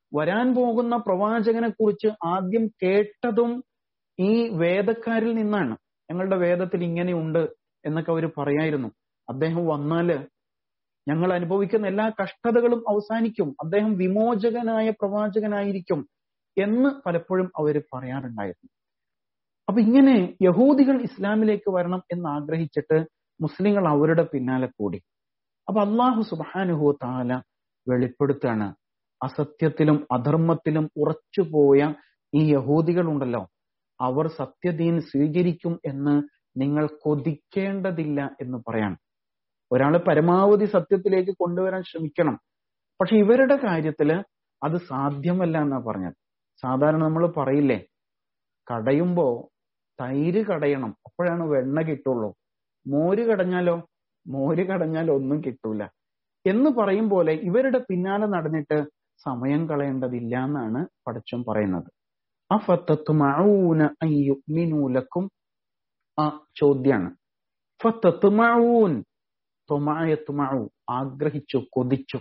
വരാൻ പോകുന്ന പ്രവാചകനെ കുറിച്ച് ആദ്യം കേട്ടതും ഈ വേദക്കാരിൽ നിന്നാണ് ഞങ്ങളുടെ വേദത്തിൽ ഇങ്ങനെയുണ്ട് എന്നൊക്കെ അവർ പറയായിരുന്നു അദ്ദേഹം വന്നാല് ഞങ്ങൾ അനുഭവിക്കുന്ന എല്ലാ കഷ്ടതകളും അവസാനിക്കും അദ്ദേഹം വിമോചകനായ പ്രവാചകനായിരിക്കും എന്ന് പലപ്പോഴും അവർ പറയാറുണ്ടായിരുന്നു അപ്പൊ ഇങ്ങനെ യഹൂദികൾ ഇസ്ലാമിലേക്ക് വരണം എന്ന് ആഗ്രഹിച്ചിട്ട് മുസ്ലിങ്ങൾ അവരുടെ പിന്നാലെ കൂടി അപ്പൊ അള്ളാഹു സുബാനുഹു താല വെളിപ്പെടുത്താണ് അസത്യത്തിലും അധർമ്മത്തിലും ഉറച്ചുപോയ ഈ യഹൂദികൾ ഉണ്ടല്ലോ അവർ സത്യദീൻ സ്വീകരിക്കും എന്ന് നിങ്ങൾ കൊതിക്കേണ്ടതില്ല എന്ന് പറയാം ഒരാളെ പരമാവധി സത്യത്തിലേക്ക് കൊണ്ടുവരാൻ ശ്രമിക്കണം പക്ഷെ ഇവരുടെ കാര്യത്തില് അത് സാധ്യമല്ല എന്നാ പറഞ്ഞത് സാധാരണ നമ്മൾ പറയില്ലേ കടയുമ്പോ തൈര് കടയണം അപ്പോഴാണ് വെണ്ണ കിട്ടുള്ളൂ മോര് കടഞ്ഞാലോ മോര് കടഞ്ഞാൽ ഒന്നും കിട്ടൂല എന്ന് പറയും പോലെ ഇവരുടെ പിന്നാലെ നടന്നിട്ട് സമയം കളയേണ്ടതില്ല എന്നാണ് പടച്ചം പറയുന്നത് അഫത്തത്തുമഊന അയ്യുമിനൂലക്കും ആ ചോദ്യാണ് ഫത്തത്തുമഊൻ തൊമായത്തുമഴു ആഗ്രഹിച്ചു കൊതിച്ചു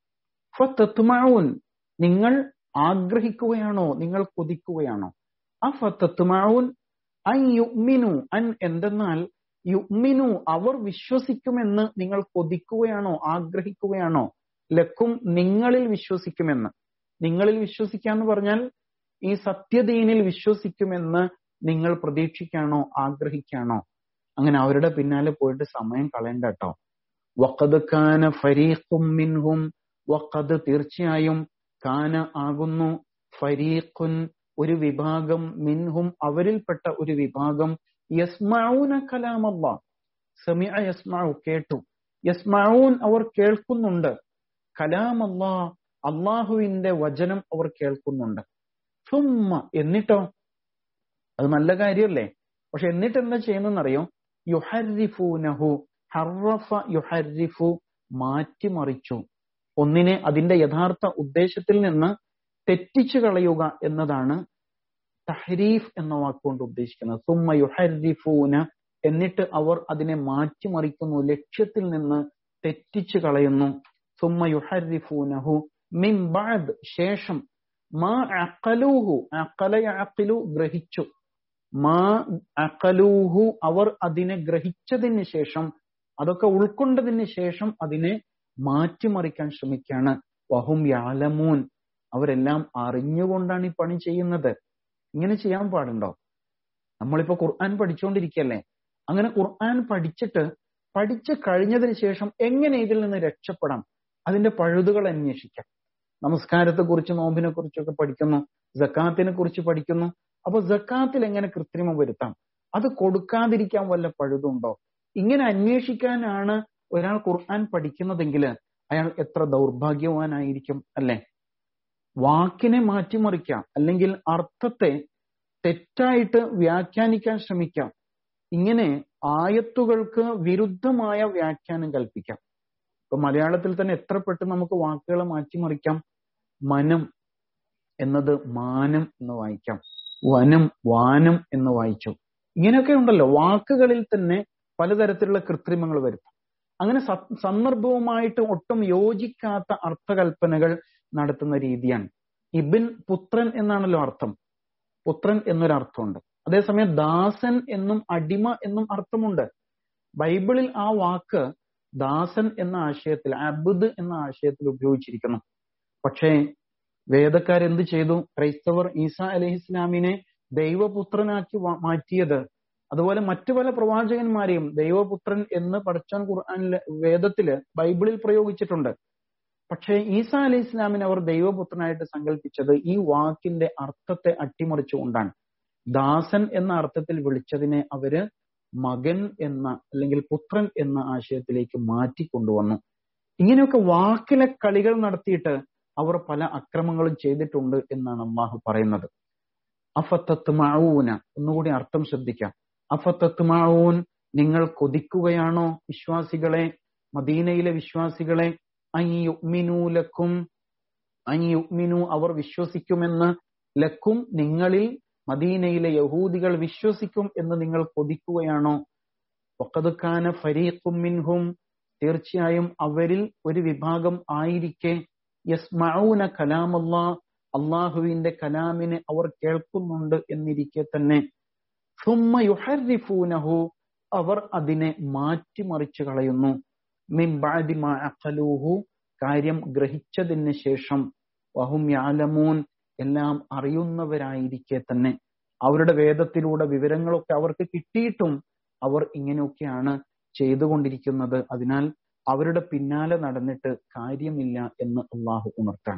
ഫത്തത്തുമഊൻ നിങ്ങൾ ആഗ്രഹിക്കുകയാണോ നിങ്ങൾ കൊതിക്കുകയാണോ അഫത്തത്തുമഊൻ അൻ യുഗ്മിനു അൻ എന്തെന്നാൽ യുഗ്മിനു അവർ വിശ്വസിക്കുമെന്ന് നിങ്ങൾ കൊതിക്കുകയാണോ ആഗ്രഹിക്കുകയാണോ ലക്കും നിങ്ങളിൽ വിശ്വസിക്കുമെന്ന് നിങ്ങളിൽ വിശ്വസിക്കാന്ന് പറഞ്ഞാൽ ഈ സത്യദീനിൽ വിശ്വസിക്കുമെന്ന് നിങ്ങൾ പ്രതീക്ഷിക്കാണോ ആഗ്രഹിക്കാണോ അങ്ങനെ അവരുടെ പിന്നാലെ പോയിട്ട് സമയം കളയണ്ട കേട്ടോ വഖദ് കാന ഫരീഖും മിൻഹും വഖദ് തീർച്ചയായും കാന ആകുന്നു ഫരീഖുൻ ഒരു വിഭാഗം മിൻഹും അവരിൽപ്പെട്ട ഒരു വിഭാഗം യസ്മഊന കലാമല്ലാ സമിഅ യസ്മഉ കേട്ടു യസ്മഊൻ അവർ കേൾക്കുന്നുണ്ട് കലാമല്ലാ അള്ളാഹുവിന്റെ വചനം അവർ കേൾക്കുന്നുണ്ട് സുമ്മ എന്നിട്ടോ അത് നല്ല കാര്യമല്ലേ പക്ഷെ എന്നിട്ട് എന്താ ചെയ്യുന്നറിയോ യുഹരിഫൂനഹു ഹറഫ യുഹരിഫു മാറ്റിമറിച്ചു ഒന്നിനെ അതിന്റെ യഥാർത്ഥ ഉദ്ദേശത്തിൽ നിന്ന് തെറ്റിച്ചു കളയുക എന്നതാണ് തഹരീഫ് എന്ന വാക്കുകൊണ്ട് ഉദ്ദേശിക്കുന്നത് സുമ്മ യുഹരിഫൂന എന്നിട്ട് അവർ അതിനെ മാറ്റിമറിക്കുന്നു ലക്ഷ്യത്തിൽ നിന്ന് തെറ്റിച്ചു കളയുന്നു സുമ്മ യുഹരിഫൂനഹു മിൻ ബഅദ് ശേഷം മാ അഖലൂഹു അഖല യഅഖിലു ഗ്രഹിച്ചു മാ അഖലൂഹു അവർ അതിനെ ഗ്രഹിച്ചതിന് ശേഷം അതൊക്കെ ഉൾക്കൊണ്ടതിന് ശേഷം അതിനെ മാറ്റിമറിക്കാൻ ശ്രമിക്കുകയാണ് വഹും യാലമൂൻ അവരെല്ലാം അറിഞ്ഞുകൊണ്ടാണ് ഈ പണി ചെയ്യുന്നത് ഇങ്ങനെ ചെയ്യാൻ പാടുണ്ടോ നമ്മളിപ്പോ ഖുർആൻ പഠിച്ചുകൊണ്ടിരിക്കുകയല്ലേ അങ്ങനെ ഖുർആൻ പഠിച്ചിട്ട് പഠിച്ചു കഴിഞ്ഞതിന് ശേഷം എങ്ങനെ ഇതിൽ നിന്ന് രക്ഷപ്പെടാം അതിന്റെ പഴുതുകൾ അന്വേഷിക്കാം നമസ്കാരത്തെ കുറിച്ച് നോമ്പിനെ കുറിച്ചൊക്കെ പഠിക്കുന്നു ജക്കാത്തിനെ കുറിച്ച് പഠിക്കുന്നു അപ്പൊ ജക്കാത്തിൽ എങ്ങനെ കൃത്രിമം വരുത്താം അത് കൊടുക്കാതിരിക്കാൻ വല്ല പഴുതുണ്ടോ ഇങ്ങനെ അന്വേഷിക്കാനാണ് ഒരാൾ ഖുർആൻ പഠിക്കുന്നതെങ്കിൽ അയാൾ എത്ര ദൗർഭാഗ്യവാനായിരിക്കും അല്ലെ വാക്കിനെ മാറ്റിമറിക്കാം അല്ലെങ്കിൽ അർത്ഥത്തെ തെറ്റായിട്ട് വ്യാഖ്യാനിക്കാൻ ശ്രമിക്കാം ഇങ്ങനെ ആയത്തുകൾക്ക് വിരുദ്ധമായ വ്യാഖ്യാനം കൽപ്പിക്കാം ഇപ്പൊ മലയാളത്തിൽ തന്നെ എത്ര പെട്ടെന്ന് നമുക്ക് വാക്കുകളെ മാറ്റിമറിക്കാം മനം എന്നത് മാനം എന്ന് വായിക്കാം വനം വാനം എന്ന് വായിച്ചു ഇങ്ങനെയൊക്കെ ഉണ്ടല്ലോ വാക്കുകളിൽ തന്നെ പലതരത്തിലുള്ള കൃത്രിമങ്ങൾ വരുത്താം അങ്ങനെ സന്ദർഭവുമായിട്ട് ഒട്ടും യോജിക്കാത്ത അർത്ഥകൽപ്പനകൾ നടത്തുന്ന രീതിയാണ് ഇബിൻ പുത്രൻ എന്നാണല്ലോ അർത്ഥം പുത്രൻ എന്നൊരർത്ഥമുണ്ട് അതേസമയം ദാസൻ എന്നും അടിമ എന്നും അർത്ഥമുണ്ട് ബൈബിളിൽ ആ വാക്ക് ദാസൻ എന്ന ആശയത്തിൽ അബുദ് എന്ന ആശയത്തിൽ ഉപയോഗിച്ചിരിക്കുന്നു പക്ഷേ വേദക്കാരെന്ത് ചെയ്തു ക്രൈസ്തവർ ഈസ അലഹി ഇസ്ലാമിനെ ദൈവപുത്രനാക്കി മാറ്റിയത് അതുപോലെ മറ്റു പല പ്രവാചകന്മാരെയും ദൈവപുത്രൻ എന്ന് പഠിച്ചാൻ ഖുർആാനിലെ വേദത്തില് ബൈബിളിൽ പ്രയോഗിച്ചിട്ടുണ്ട് പക്ഷേ ഈസ അലൈഹി ഇസ്ലാമിനെ അവർ ദൈവപുത്രനായിട്ട് സങ്കല്പിച്ചത് ഈ വാക്കിന്റെ അർത്ഥത്തെ അട്ടിമറിച്ചുകൊണ്ടാണ് ദാസൻ എന്ന അർത്ഥത്തിൽ വിളിച്ചതിനെ അവര് മകൻ എന്ന അല്ലെങ്കിൽ പുത്രൻ എന്ന ആശയത്തിലേക്ക് മാറ്റി കൊണ്ടുവന്നു ഇങ്ങനെയൊക്കെ വാക്കിലെ കളികൾ നടത്തിയിട്ട് അവർ പല അക്രമങ്ങളും ചെയ്തിട്ടുണ്ട് എന്നാണ് അള്ളാഹു പറയുന്നത് അഫത്തത്മാവൂന ഒന്നുകൂടി അർത്ഥം ശ്രദ്ധിക്കാം അഫത്തത്മാവൂൻ നിങ്ങൾ കൊതിക്കുകയാണോ വിശ്വാസികളെ മദീനയിലെ വിശ്വാസികളെ അയ്യുമിനു ലക്കും അയ്യുമിനു അവർ വിശ്വസിക്കുമെന്ന് ലക്കും നിങ്ങളിൽ മദീനയിലെ യഹൂദികൾ വിശ്വസിക്കും എന്ന് നിങ്ങൾ കൊതിക്കുകയാണോ ഒക്കതുക്കാന ഫരീഖും മിൻഹും തീർച്ചയായും അവരിൽ ഒരു വിഭാഗം ആയിരിക്കെ യസ്മഊന കലാമല്ലാ അള്ളാഹുവിന്റെ കലാമിനെ അവർ കേൾക്കുന്നുണ്ട് എന്നിരിക്കെ തന്നെ സുമ്മ യുഹരിഫൂനഹു അവർ അതിനെ മാറ്റിമറിച്ചു കളയുന്നു മിംബാദിമ അഖലൂഹു കാര്യം ഗ്രഹിച്ചതിന് ശേഷം വഹും യാലമൂൻ എല്ലാം അറിയുന്നവരായിരിക്കെ തന്നെ അവരുടെ വേദത്തിലൂടെ വിവരങ്ങളൊക്കെ അവർക്ക് കിട്ടിയിട്ടും അവർ ഇങ്ങനെയൊക്കെയാണ് ചെയ്തുകൊണ്ടിരിക്കുന്നത് അതിനാൽ അവരുടെ പിന്നാലെ നടന്നിട്ട് കാര്യമില്ല എന്ന് അള്ളാഹു ഉണർത്താൻ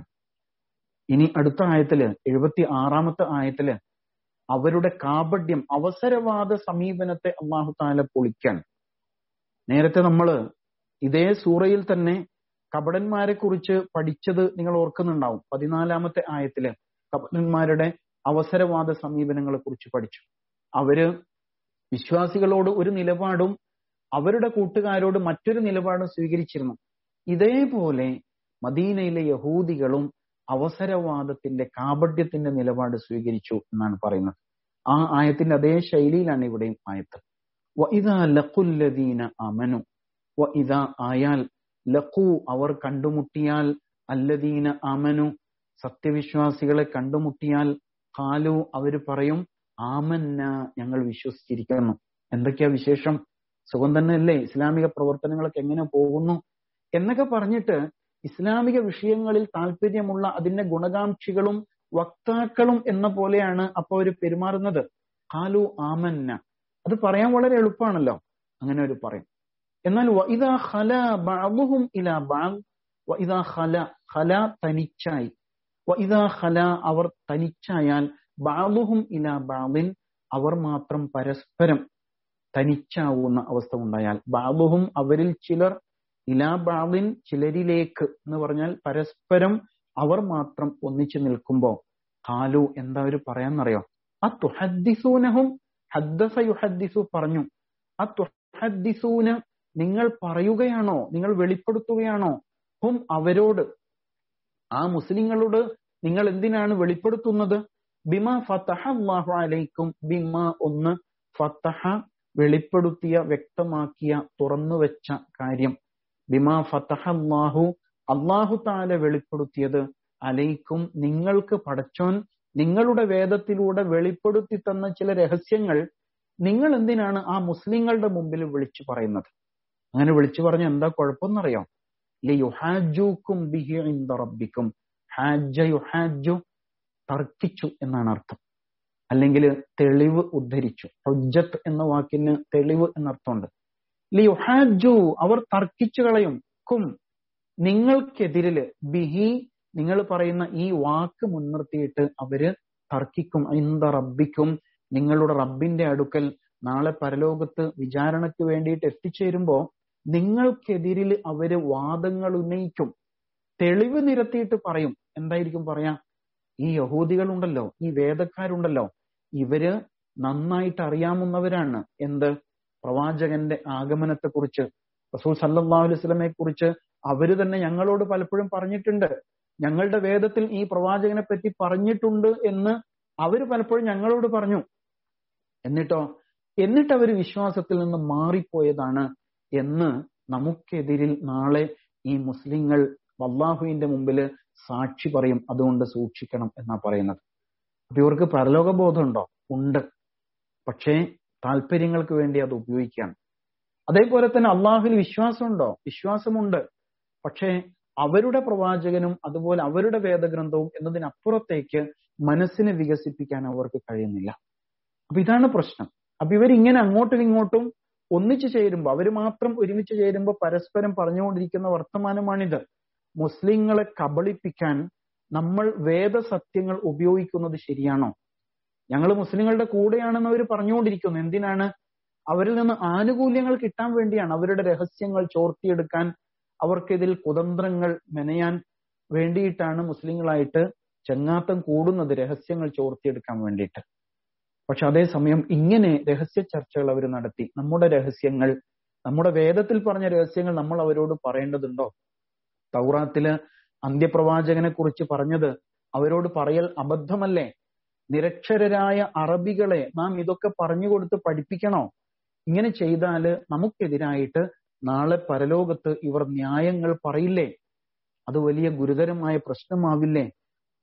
ഇനി അടുത്ത ആയത്തില് എഴുപത്തി ആറാമത്തെ ആയത്തില് അവരുടെ കാപഡ്യം അവസരവാദ സമീപനത്തെ അള്ളാഹു താല പൊളിക്കാൻ നേരത്തെ നമ്മള് ഇതേ സൂറയിൽ തന്നെ കപടന്മാരെ കുറിച്ച് പഠിച്ചത് നിങ്ങൾ ഓർക്കുന്നുണ്ടാവും പതിനാലാമത്തെ ആയത്തില് കപടന്മാരുടെ അവസരവാദ സമീപനങ്ങളെ കുറിച്ച് പഠിച്ചു അവര് വിശ്വാസികളോട് ഒരു നിലപാടും അവരുടെ കൂട്ടുകാരോട് മറ്റൊരു നിലപാടും സ്വീകരിച്ചിരുന്നു ഇതേപോലെ മദീനയിലെ യഹൂദികളും അവസരവാദത്തിന്റെ കാപഡ്യത്തിന്റെ നിലപാട് സ്വീകരിച്ചു എന്നാണ് പറയുന്നത് ആ ആയത്തിന്റെ അതേ ശൈലിയിലാണ് ഇവിടെയും ആയത്ത് വഇദാ ലഖുല്ലദീന അമനു വഇദാ ആയാൽ ലഖു അവർ കണ്ടുമുട്ടിയാൽ അല്ലദീന അമനു സത്യവിശ്വാസികളെ കണ്ടുമുട്ടിയാൽ ഖാലു അവര് പറയും ആമന്ന ഞങ്ങൾ വിശ്വസിച്ചിരിക്കുന്നു എന്തൊക്കെയാ വിശേഷം സുഖം തന്നെയല്ലേ ഇസ്ലാമിക പ്രവർത്തനങ്ങളൊക്കെ എങ്ങനെ പോകുന്നു എന്നൊക്കെ പറഞ്ഞിട്ട് ഇസ്ലാമിക വിഷയങ്ങളിൽ താല്പര്യമുള്ള അതിന്റെ ഗുണകാംക്ഷികളും വക്താക്കളും എന്ന പോലെയാണ് അപ്പൊ അവർ പെരുമാറുന്നത് ഖാലു ആമന്ന അത് പറയാൻ വളരെ എളുപ്പമാണല്ലോ അങ്ങനെ ഒരു പറയും എന്നാൽ ഇതാ ഖല ബഅദുഹും ഇലാ ബഅദ് വഇദാ ഖല ഖല തനിച്ചായി വഇദാ ഖല അവർ തനിച്ചായാൽ ബഅദുഹും ഇലാ ബഅദിൻ അവർ മാത്രം പരസ്പരം തനിച്ചാവുന്ന അവസ്ഥ ഉണ്ടായാൽ ബാബുഹും അവരിൽ ചിലർ ഇലാ ബാബിൻ ചിലരിലേക്ക് എന്ന് പറഞ്ഞാൽ പരസ്പരം അവർ മാത്രം ഒന്നിച്ചു നിൽക്കുമ്പോ ഹാലു എന്താ അവർ പറയാന്നറിയോ ആ തുഹദ്ദിസൂനഹും ഹദ്ദസ യുഹദ്ദിസു പറഞ്ഞു ആ തുഹദ്ദിസൂന നിങ്ങൾ പറയുകയാണോ നിങ്ങൾ വെളിപ്പെടുത്തുകയാണോ ഹും അവരോട് ആ മുസ്ലിങ്ങളോട് നിങ്ങൾ എന്തിനാണ് വെളിപ്പെടുത്തുന്നത് ബിമ ഫതഹ അല്ലാഹു അലൈക്കും ബിമ ഒന്ന് ഫതഹ വെളിപ്പെടുത്തിയ വ്യക്തമാക്കിയ തുറന്നുവെച്ച കാര്യം ബിമാ ഫതഹ അല്ലാഹു അള്ളാഹു താല വെളിപ്പെടുത്തിയത് അലൈക്കും നിങ്ങൾക്ക് പടച്ചോൻ നിങ്ങളുടെ വേദത്തിലൂടെ വെളിപ്പെടുത്തി തന്ന ചില രഹസ്യങ്ങൾ നിങ്ങൾ എന്തിനാണ് ആ മുസ്ലിങ്ങളുടെ മുമ്പിൽ വിളിച്ചു പറയുന്നത് അങ്ങനെ വിളിച്ചു പറഞ്ഞ എന്താ കുഴപ്പമെന്നറിയോ യുഹാജുക്കും ബിഹി ഇന്ദ റബ്ബിക്കും ഹാജ യുഹാജു തർക്കിച്ചു എന്നാണ് അർത്ഥം അല്ലെങ്കിൽ തെളിവ് ഉദ്ധരിച്ചു ഹുജ്ജത്ത് എന്ന വാക്കിന് തെളിവ് എന്നർത്ഥമുണ്ട് ലിയുഹാജു അവർ തർക്കിച്ചു കളയും കും നിങ്ങൾക്കെതിരില് ബിഹി നിങ്ങൾ പറയുന്ന ഈ വാക്ക് മുൻനിർത്തിയിട്ട് അവര് തർക്കിക്കും ഇന്ത റബ്ബിക്കും നിങ്ങളുടെ റബ്ബിന്റെ അടുക്കൽ നാളെ പരലോകത്ത് വിചാരണയ്ക്ക് വേണ്ടിയിട്ട് എത്തിച്ചേരുമ്പോ നിങ്ങൾക്കെതിരിൽ അവര് വാദങ്ങൾ ഉന്നയിക്കും തെളിവ് നിരത്തിയിട്ട് പറയും എന്തായിരിക്കും പറയാ ഈ യഹൂദികളുണ്ടല്ലോ ഈ വേദക്കാരുണ്ടല്ലോ ഇവര് നന്നായിട്ട് അറിയാവുന്നവരാണ് എന്ത് പ്രവാചകന്റെ ആഗമനത്തെ കുറിച്ച് റസൂൽ സല്ലാ അലുസ്ലമെ കുറിച്ച് അവര് തന്നെ ഞങ്ങളോട് പലപ്പോഴും പറഞ്ഞിട്ടുണ്ട് ഞങ്ങളുടെ വേദത്തിൽ ഈ പ്രവാചകനെ പറ്റി പറഞ്ഞിട്ടുണ്ട് എന്ന് അവര് പലപ്പോഴും ഞങ്ങളോട് പറഞ്ഞു എന്നിട്ടോ എന്നിട്ട് അവർ വിശ്വാസത്തിൽ നിന്ന് മാറിപ്പോയതാണ് എന്ന് നമുക്കെതിരിൽ നാളെ ഈ മുസ്ലിങ്ങൾ വല്ലാഹുവിന്റെ മുമ്പിൽ സാക്ഷി പറയും അതുകൊണ്ട് സൂക്ഷിക്കണം എന്നാ പറയുന്നത് അപ്പൊ ഇവർക്ക് പരലോക ബോധമുണ്ടോ ഉണ്ട് പക്ഷേ താല്പര്യങ്ങൾക്ക് വേണ്ടി അത് ഉപയോഗിക്കുകയാണ് അതേപോലെ തന്നെ അള്ളാഹുവിൽ വിശ്വാസമുണ്ടോ വിശ്വാസമുണ്ട് പക്ഷേ അവരുടെ പ്രവാചകനും അതുപോലെ അവരുടെ വേദഗ്രന്ഥവും എന്നതിനപ്പുറത്തേക്ക് മനസ്സിനെ വികസിപ്പിക്കാൻ അവർക്ക് കഴിയുന്നില്ല അപ്പൊ ഇതാണ് പ്രശ്നം അപ്പൊ ഇവരിങ്ങനെ അങ്ങോട്ടും ഇങ്ങോട്ടും ഒന്നിച്ചു ചേരുമ്പോൾ അവർ മാത്രം ഒരുമിച്ച് ചേരുമ്പോൾ പരസ്പരം പറഞ്ഞുകൊണ്ടിരിക്കുന്ന വർത്തമാനമാണിത് മുസ്ലിങ്ങളെ കബളിപ്പിക്കാൻ നമ്മൾ വേദസത്യങ്ങൾ ഉപയോഗിക്കുന്നത് ശരിയാണോ ഞങ്ങൾ മുസ്ലിങ്ങളുടെ കൂടെയാണെന്ന് അവർ പറഞ്ഞുകൊണ്ടിരിക്കുന്നു എന്തിനാണ് അവരിൽ നിന്ന് ആനുകൂല്യങ്ങൾ കിട്ടാൻ വേണ്ടിയാണ് അവരുടെ രഹസ്യങ്ങൾ ചോർത്തിയെടുക്കാൻ അവർക്കിതിൽ കുതന്ത്രങ്ങൾ മെനയാൻ വേണ്ടിയിട്ടാണ് മുസ്ലിങ്ങളായിട്ട് ചെങ്ങാത്തം കൂടുന്നത് രഹസ്യങ്ങൾ ചോർത്തിയെടുക്കാൻ വേണ്ടിയിട്ട് പക്ഷെ അതേസമയം ഇങ്ങനെ രഹസ്യ ചർച്ചകൾ അവർ നടത്തി നമ്മുടെ രഹസ്യങ്ങൾ നമ്മുടെ വേദത്തിൽ പറഞ്ഞ രഹസ്യങ്ങൾ നമ്മൾ അവരോട് പറയേണ്ടതുണ്ടോ തൗറാത്തില് അന്ത്യപ്രവാചകനെ കുറിച്ച് പറഞ്ഞത് അവരോട് പറയൽ അബദ്ധമല്ലേ നിരക്ഷരരായ അറബികളെ നാം ഇതൊക്കെ പറഞ്ഞു കൊടുത്ത് പഠിപ്പിക്കണോ ഇങ്ങനെ ചെയ്താല് നമുക്കെതിരായിട്ട് നാളെ പരലോകത്ത് ഇവർ ന്യായങ്ങൾ പറയില്ലേ അത് വലിയ ഗുരുതരമായ പ്രശ്നമാവില്ലേ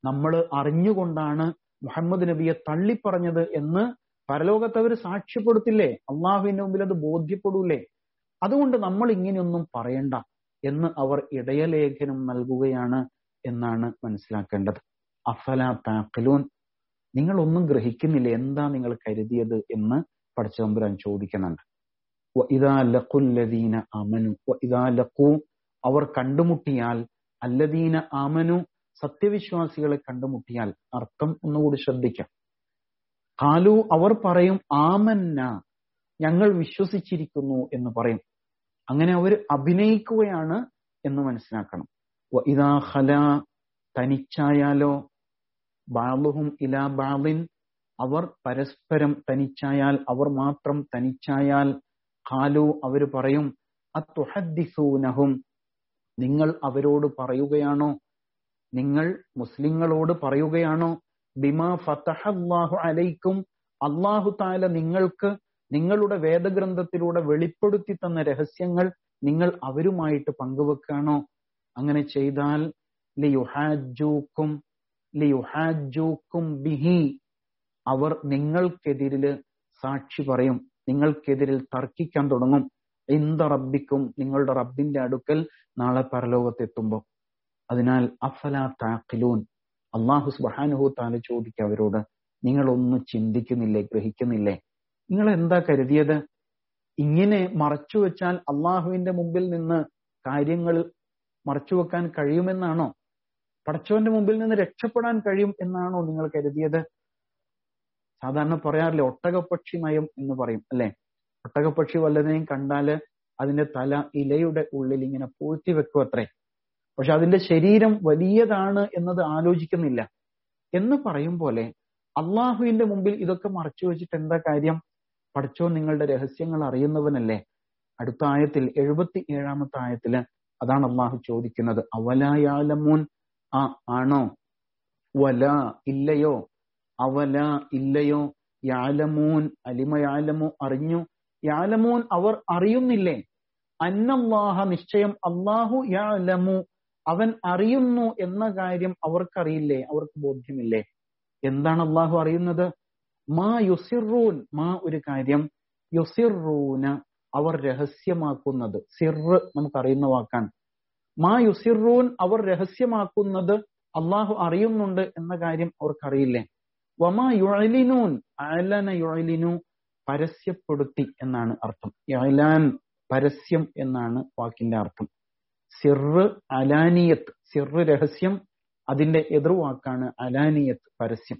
നമ്മൾ അറിഞ്ഞുകൊണ്ടാണ് മുഹമ്മദ് നബിയെ തള്ളിപ്പറഞ്ഞത് എന്ന് പരലോകത്ത് അവർ സാക്ഷ്യപ്പെടുത്തില്ലേ അള്ളാഹുവിന്റെ മുമ്പിൽ അത് ബോധ്യപ്പെടൂലേ അതുകൊണ്ട് നമ്മൾ ഇങ്ങനെയൊന്നും പറയണ്ട എന്ന് അവർ ഇടയലേഖനം നൽകുകയാണ് എന്നാണ് മനസ്സിലാക്കേണ്ടത് അഫല താക്കലൂൻ നിങ്ങൾ ഒന്നും ഗ്രഹിക്കുന്നില്ല എന്താ നിങ്ങൾ കരുതിയത് എന്ന് പഠിച്ചതമ്പുരാൻ ചോദിക്കുന്നുണ്ട് ഇതാ ലഖുല്ലദീന അമനു ഇതാ ലഖു അവർ കണ്ടുമുട്ടിയാൽ അല്ലദീന ആമനു സത്യവിശ്വാസികളെ കണ്ടുമുട്ടിയാൽ അർത്ഥം ഒന്നുകൂടി ശ്രദ്ധിക്കാം കാലു അവർ പറയും ആമന്ന ഞങ്ങൾ വിശ്വസിച്ചിരിക്കുന്നു എന്ന് പറയും അങ്ങനെ അവർ അഭിനയിക്കുകയാണ് എന്ന് മനസ്സിലാക്കണം ഇതാ ഹല തനിച്ചായാലോ ബാലുഹും ഇലാ ബാലിൻ അവർ പരസ്പരം തനിച്ചായാൽ അവർ മാത്രം തനിച്ചായാൽ ഖാലു അവർ പറയും അത്തുഹദ്ദിസൂനഹും നിങ്ങൾ അവരോട് പറയുകയാണോ നിങ്ങൾ മുസ്ലിങ്ങളോട് പറയുകയാണോ ബിമാ ഫതഹല്ലാഹു അലൈക്കും അള്ളാഹു താല നിങ്ങൾക്ക് നിങ്ങളുടെ വേദഗ്രന്ഥത്തിലൂടെ വെളിപ്പെടുത്തി തന്ന രഹസ്യങ്ങൾ നിങ്ങൾ അവരുമായിട്ട് പങ്കുവെക്കുകയാണോ അങ്ങനെ ചെയ്താൽ ലിയുഹാജൂക്കും ലിയുഹാജൂക്കും ബിഹി അവർ നിങ്ങൾക്കെതിരില് സാക്ഷി പറയും നിങ്ങൾക്കെതിരിൽ തർക്കിക്കാൻ തുടങ്ങും എന്ത റബ്ബിക്കും നിങ്ങളുടെ റബ്ബിന്റെ അടുക്കൽ നാളെ പരലോകത്തെത്തുമ്പോൾ അതിനാൽ അഫല താക്കിലൂൻ അള്ളാഹു സുബാനുഹു താല ചോദിക്കുക അവരോട് നിങ്ങളൊന്നും ചിന്തിക്കുന്നില്ലേ ഗ്രഹിക്കുന്നില്ലേ നിങ്ങൾ എന്താ കരുതിയത് ഇങ്ങനെ മറച്ചു വെച്ചാൽ അള്ളാഹുവിന്റെ മുമ്പിൽ നിന്ന് കാര്യങ്ങൾ മറച്ചു വെക്കാൻ കഴിയുമെന്നാണോ പടച്ചവന്റെ മുമ്പിൽ നിന്ന് രക്ഷപ്പെടാൻ കഴിയും എന്നാണോ നിങ്ങൾ കരുതിയത് സാധാരണ പറയാറില്ലേ ഒട്ടകപ്പക്ഷി നയം എന്ന് പറയും അല്ലെ ഒട്ടകപ്പക്ഷി വല്ലതിനെയും കണ്ടാല് അതിന്റെ തല ഇലയുടെ ഉള്ളിൽ ഇങ്ങനെ പൂഴ്ത്തി വെക്കും അത്രേ പക്ഷെ അതിന്റെ ശരീരം വലിയതാണ് എന്നത് ആലോചിക്കുന്നില്ല എന്ന് പറയും പോലെ അള്ളാഹുവിന്റെ മുമ്പിൽ ഇതൊക്കെ മറച്ചു വെച്ചിട്ട് എന്താ കാര്യം പഠിച്ചോ നിങ്ങളുടെ രഹസ്യങ്ങൾ അറിയുന്നവനല്ലേ അടുത്ത ആയത്തിൽ എഴുപത്തി ഏഴാമത്തെ ആയത്തില് അതാണ് അള്ളാഹു ചോദിക്കുന്നത് അവലായാലമൂൻ ആ ആണോ വല ഇല്ലയോ അവല ഇല്ലയോ യാലമൂൻ അലിമയാലമു അറിഞ്ഞു യാലമൂൻ അവർ അറിയുന്നില്ലേ അന്നല്ലാഹ നിശ്ചയം അള്ളാഹു യാലമു അവൻ അറിയുന്നു എന്ന കാര്യം അവർക്കറിയില്ലേ അവർക്ക് ബോധ്യമില്ലേ എന്താണ് അള്ളാഹു അറിയുന്നത് മാ യുസിറൂൻ മാ ഒരു കാര്യം യുസിറൂന അവർ രഹസ്യമാക്കുന്നത് സിറ് നമുക്കറിയുന്ന വാക്കാണ് മാ യുസിറൂൻ അവർ രഹസ്യമാക്കുന്നത് അള്ളാഹു അറിയുന്നുണ്ട് എന്ന കാര്യം അവർക്കറിയില്ലേ വമാ യുഴലിനൂൻ അലന യുഴലിനു പരസ്യപ്പെടുത്തി എന്നാണ് അർത്ഥം യലാൻ പരസ്യം എന്നാണ് വാക്കിന്റെ അർത്ഥം സിറ് അലാനിയത്ത് സിറ് രഹസ്യം അതിന്റെ എതിർവാക്കാണ് അലാനിയത്ത് പരസ്യം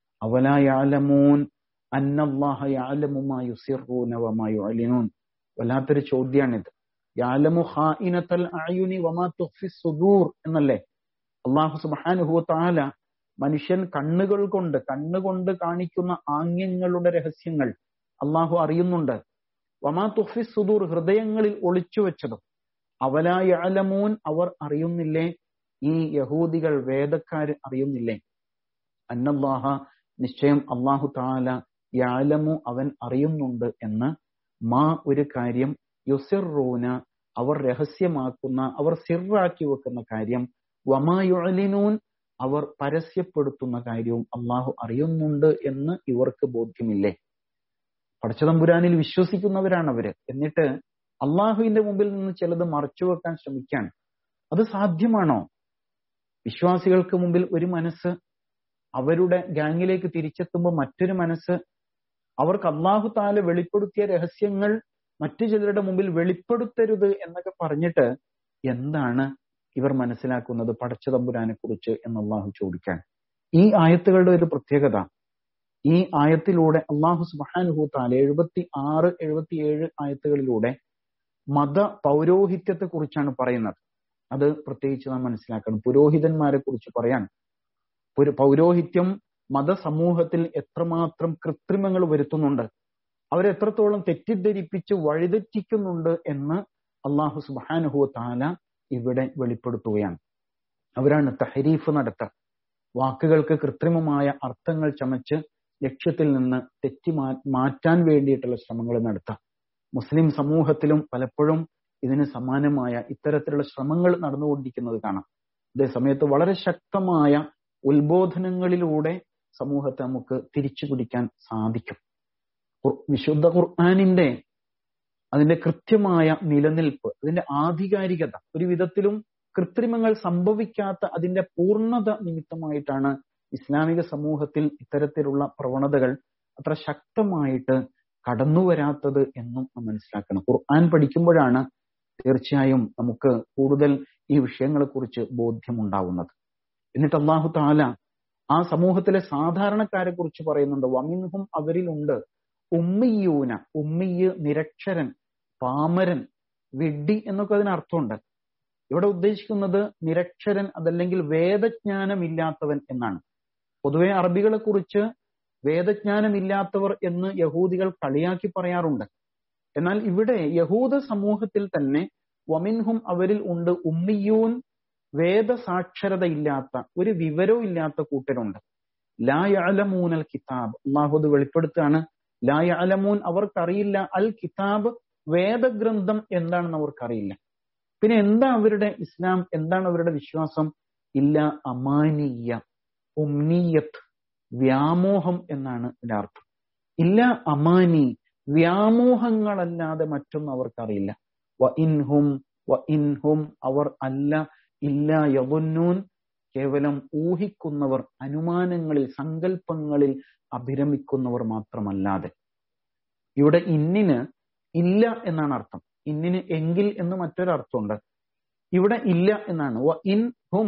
അവലായാലമൂൻ അന്നല്ലാഹ യാലമുമാ യുസിറൂന വമാ യുഅലിനൂൻ വല്ലാത്തൊരു ചോദ്യാണിത് യാലമു ഖായിനത്തൽ അയുനി വമാ തുഖ്ഫി സുദൂർ എന്നല്ലേ അള്ളാഹു സുബ്ഹാനഹു തആല മനുഷ്യൻ കണ്ണുകൾ കൊണ്ട് കണ്ണുകൊണ്ട് കാണിക്കുന്ന ആംഗ്യങ്ങളുടെ രഹസ്യങ്ങൾ അള്ളാഹു അറിയുന്നുണ്ട് വമാ തുഖ്ഫി സുദൂർ ഹൃദയങ്ങളിൽ ഒളിച്ചു വെച്ചതും അവലായാലമൂൻ അവർ അറിയുന്നില്ലേ ഈ യഹൂദികൾ വേദക്കാര് അറിയുന്നില്ലേ അന്നല്ലാഹ നിശ്ചയം അള്ളാഹു താല യാലമു അവൻ അറിയുന്നുണ്ട് എന്ന് മാ ഒരു കാര്യം യുസിറൂന അവർ രഹസ്യമാക്കുന്ന അവർ സിറാക്കി വെക്കുന്ന കാര്യം വമായുഅലിനൂൻ അവർ പരസ്യപ്പെടുത്തുന്ന കാര്യവും അള്ളാഹു അറിയുന്നുണ്ട് എന്ന് ഇവർക്ക് ബോധ്യമില്ലേ പടച്ചതമ്പുരാനിൽ വിശ്വസിക്കുന്നവരാണ് അവര് എന്നിട്ട് അള്ളാഹുവിന്റെ മുമ്പിൽ നിന്ന് ചിലത് മറച്ചു വെക്കാൻ ശ്രമിക്കാൻ അത് സാധ്യമാണോ വിശ്വാസികൾക്ക് മുമ്പിൽ ഒരു മനസ്സ് അവരുടെ ഗാങ്ങിലേക്ക് തിരിച്ചെത്തുമ്പോൾ മറ്റൊരു മനസ്സ് അവർക്ക് അള്ളാഹു താല വെളിപ്പെടുത്തിയ രഹസ്യങ്ങൾ മറ്റു ചിലരുടെ മുമ്പിൽ വെളിപ്പെടുത്തരുത് എന്നൊക്കെ പറഞ്ഞിട്ട് എന്താണ് ഇവർ മനസ്സിലാക്കുന്നത് പടച്ചതമ്പുരാനെ കുറിച്ച് എന്ന് അള്ളാഹു ചോദിക്കാൻ ഈ ആയത്തുകളുടെ ഒരു പ്രത്യേകത ഈ ആയത്തിലൂടെ അള്ളാഹു സുബാനുഹു താല എഴുപത്തി ആറ് എഴുപത്തി ഏഴ് ആയത്തുകളിലൂടെ മത പൗരോഹിത്യത്തെ കുറിച്ചാണ് പറയുന്നത് അത് പ്രത്യേകിച്ച് നാം മനസ്സിലാക്കണം പുരോഹിതന്മാരെ കുറിച്ച് പറയാൻ പൗരോഹിത്യം മതസമൂഹത്തിൽ എത്രമാത്രം കൃത്രിമങ്ങൾ വരുത്തുന്നുണ്ട് അവരെത്രത്തോളം തെറ്റിദ്ധരിപ്പിച്ച് വഴിതെറ്റിക്കുന്നുണ്ട് എന്ന് അള്ളാഹു സുബാനുഹു താല ഇവിടെ വെളിപ്പെടുത്തുകയാണ് അവരാണ് തഹരീഫ് നടത്തുക വാക്കുകൾക്ക് കൃത്രിമമായ അർത്ഥങ്ങൾ ചമച്ച് ലക്ഷ്യത്തിൽ നിന്ന് തെറ്റി മാറ്റാൻ വേണ്ടിയിട്ടുള്ള ശ്രമങ്ങൾ നടത്താം മുസ്ലിം സമൂഹത്തിലും പലപ്പോഴും ഇതിന് സമാനമായ ഇത്തരത്തിലുള്ള ശ്രമങ്ങൾ നടന്നുകൊണ്ടിരിക്കുന്നത് കാണാം അതേ സമയത്ത് വളരെ ശക്തമായ ഉത്ബോധനങ്ങളിലൂടെ സമൂഹത്തെ നമുക്ക് തിരിച്ചു പിടിക്കാൻ സാധിക്കും വിശുദ്ധ ഖുർആാനിന്റെ അതിന്റെ കൃത്യമായ നിലനിൽപ്പ് അതിന്റെ ആധികാരികത ഒരു വിധത്തിലും കൃത്രിമങ്ങൾ സംഭവിക്കാത്ത അതിന്റെ പൂർണ്ണത നിമിത്തമായിട്ടാണ് ഇസ്ലാമിക സമൂഹത്തിൽ ഇത്തരത്തിലുള്ള പ്രവണതകൾ അത്ര ശക്തമായിട്ട് കടന്നു വരാത്തത് എന്നും നാം മനസ്സിലാക്കണം ഖുർആൻ പഠിക്കുമ്പോഴാണ് തീർച്ചയായും നമുക്ക് കൂടുതൽ ഈ വിഷയങ്ങളെ കുറിച്ച് ബോധ്യമുണ്ടാവുന്നത് എന്നിട്ട് അള്ളാഹു താല ആ സമൂഹത്തിലെ സാധാരണക്കാരെ കുറിച്ച് പറയുന്നുണ്ട് വമിൻഹും അവരിലുണ്ട് ഉമ്മിയൂന ഉമ്മിയ് നിരക്ഷരൻ പാമരൻ വിഡ്ഢി എന്നൊക്കെ അതിന് അർത്ഥമുണ്ട് ഇവിടെ ഉദ്ദേശിക്കുന്നത് നിരക്ഷരൻ അതല്ലെങ്കിൽ വേദജ്ഞാനമില്ലാത്തവൻ എന്നാണ് പൊതുവെ അറബികളെ കുറിച്ച് വേദജ്ഞാനമില്ലാത്തവർ എന്ന് യഹൂദികൾ കളിയാക്കി പറയാറുണ്ട് എന്നാൽ ഇവിടെ യഹൂദ സമൂഹത്തിൽ തന്നെ വമിൻഹും അവരിൽ ഉണ്ട് ഉമ്മിയൂൻ വേദസാക്ഷരതയില്ലാത്ത ഒരു വിവരവും ഇല്ലാത്ത കൂട്ടരുണ്ട് ലായലമൂൻ അൽ കിതാബ് അള്ളാഹു അത് വെളിപ്പെടുത്തുകയാണ് ലായലമൂൻ അവർക്കറിയില്ല അൽ കിതാബ് വേദഗ്രന്ഥം എന്താണെന്ന് അവർക്കറിയില്ല പിന്നെ എന്താ അവരുടെ ഇസ്ലാം എന്താണ് അവരുടെ വിശ്വാസം ഇല്ല അമാനീയ ഉമ്നീയത്ത് വ്യാമോഹം എന്നാണ് ഇതിന്റെ അർത്ഥം ഇല്ല അമാനി വ്യാമോഹങ്ങളല്ലാതെ മറ്റൊന്നും അവർക്കറിയില്ല വ ഇൻഹും വ ഇൻഹും അവർ അല്ല ഇല്ല യവുന്നൂൻ കേവലം ഊഹിക്കുന്നവർ അനുമാനങ്ങളിൽ സങ്കല്പങ്ങളിൽ അഭിരമിക്കുന്നവർ മാത്രമല്ലാതെ ഇവിടെ ഇന്നിന് ഇല്ല എന്നാണ് അർത്ഥം ഇന്നിന് എങ്കിൽ എന്ന് മറ്റൊരർത്ഥമുണ്ട് ഇവിടെ ഇല്ല എന്നാണ് വ ഇൻ ഹും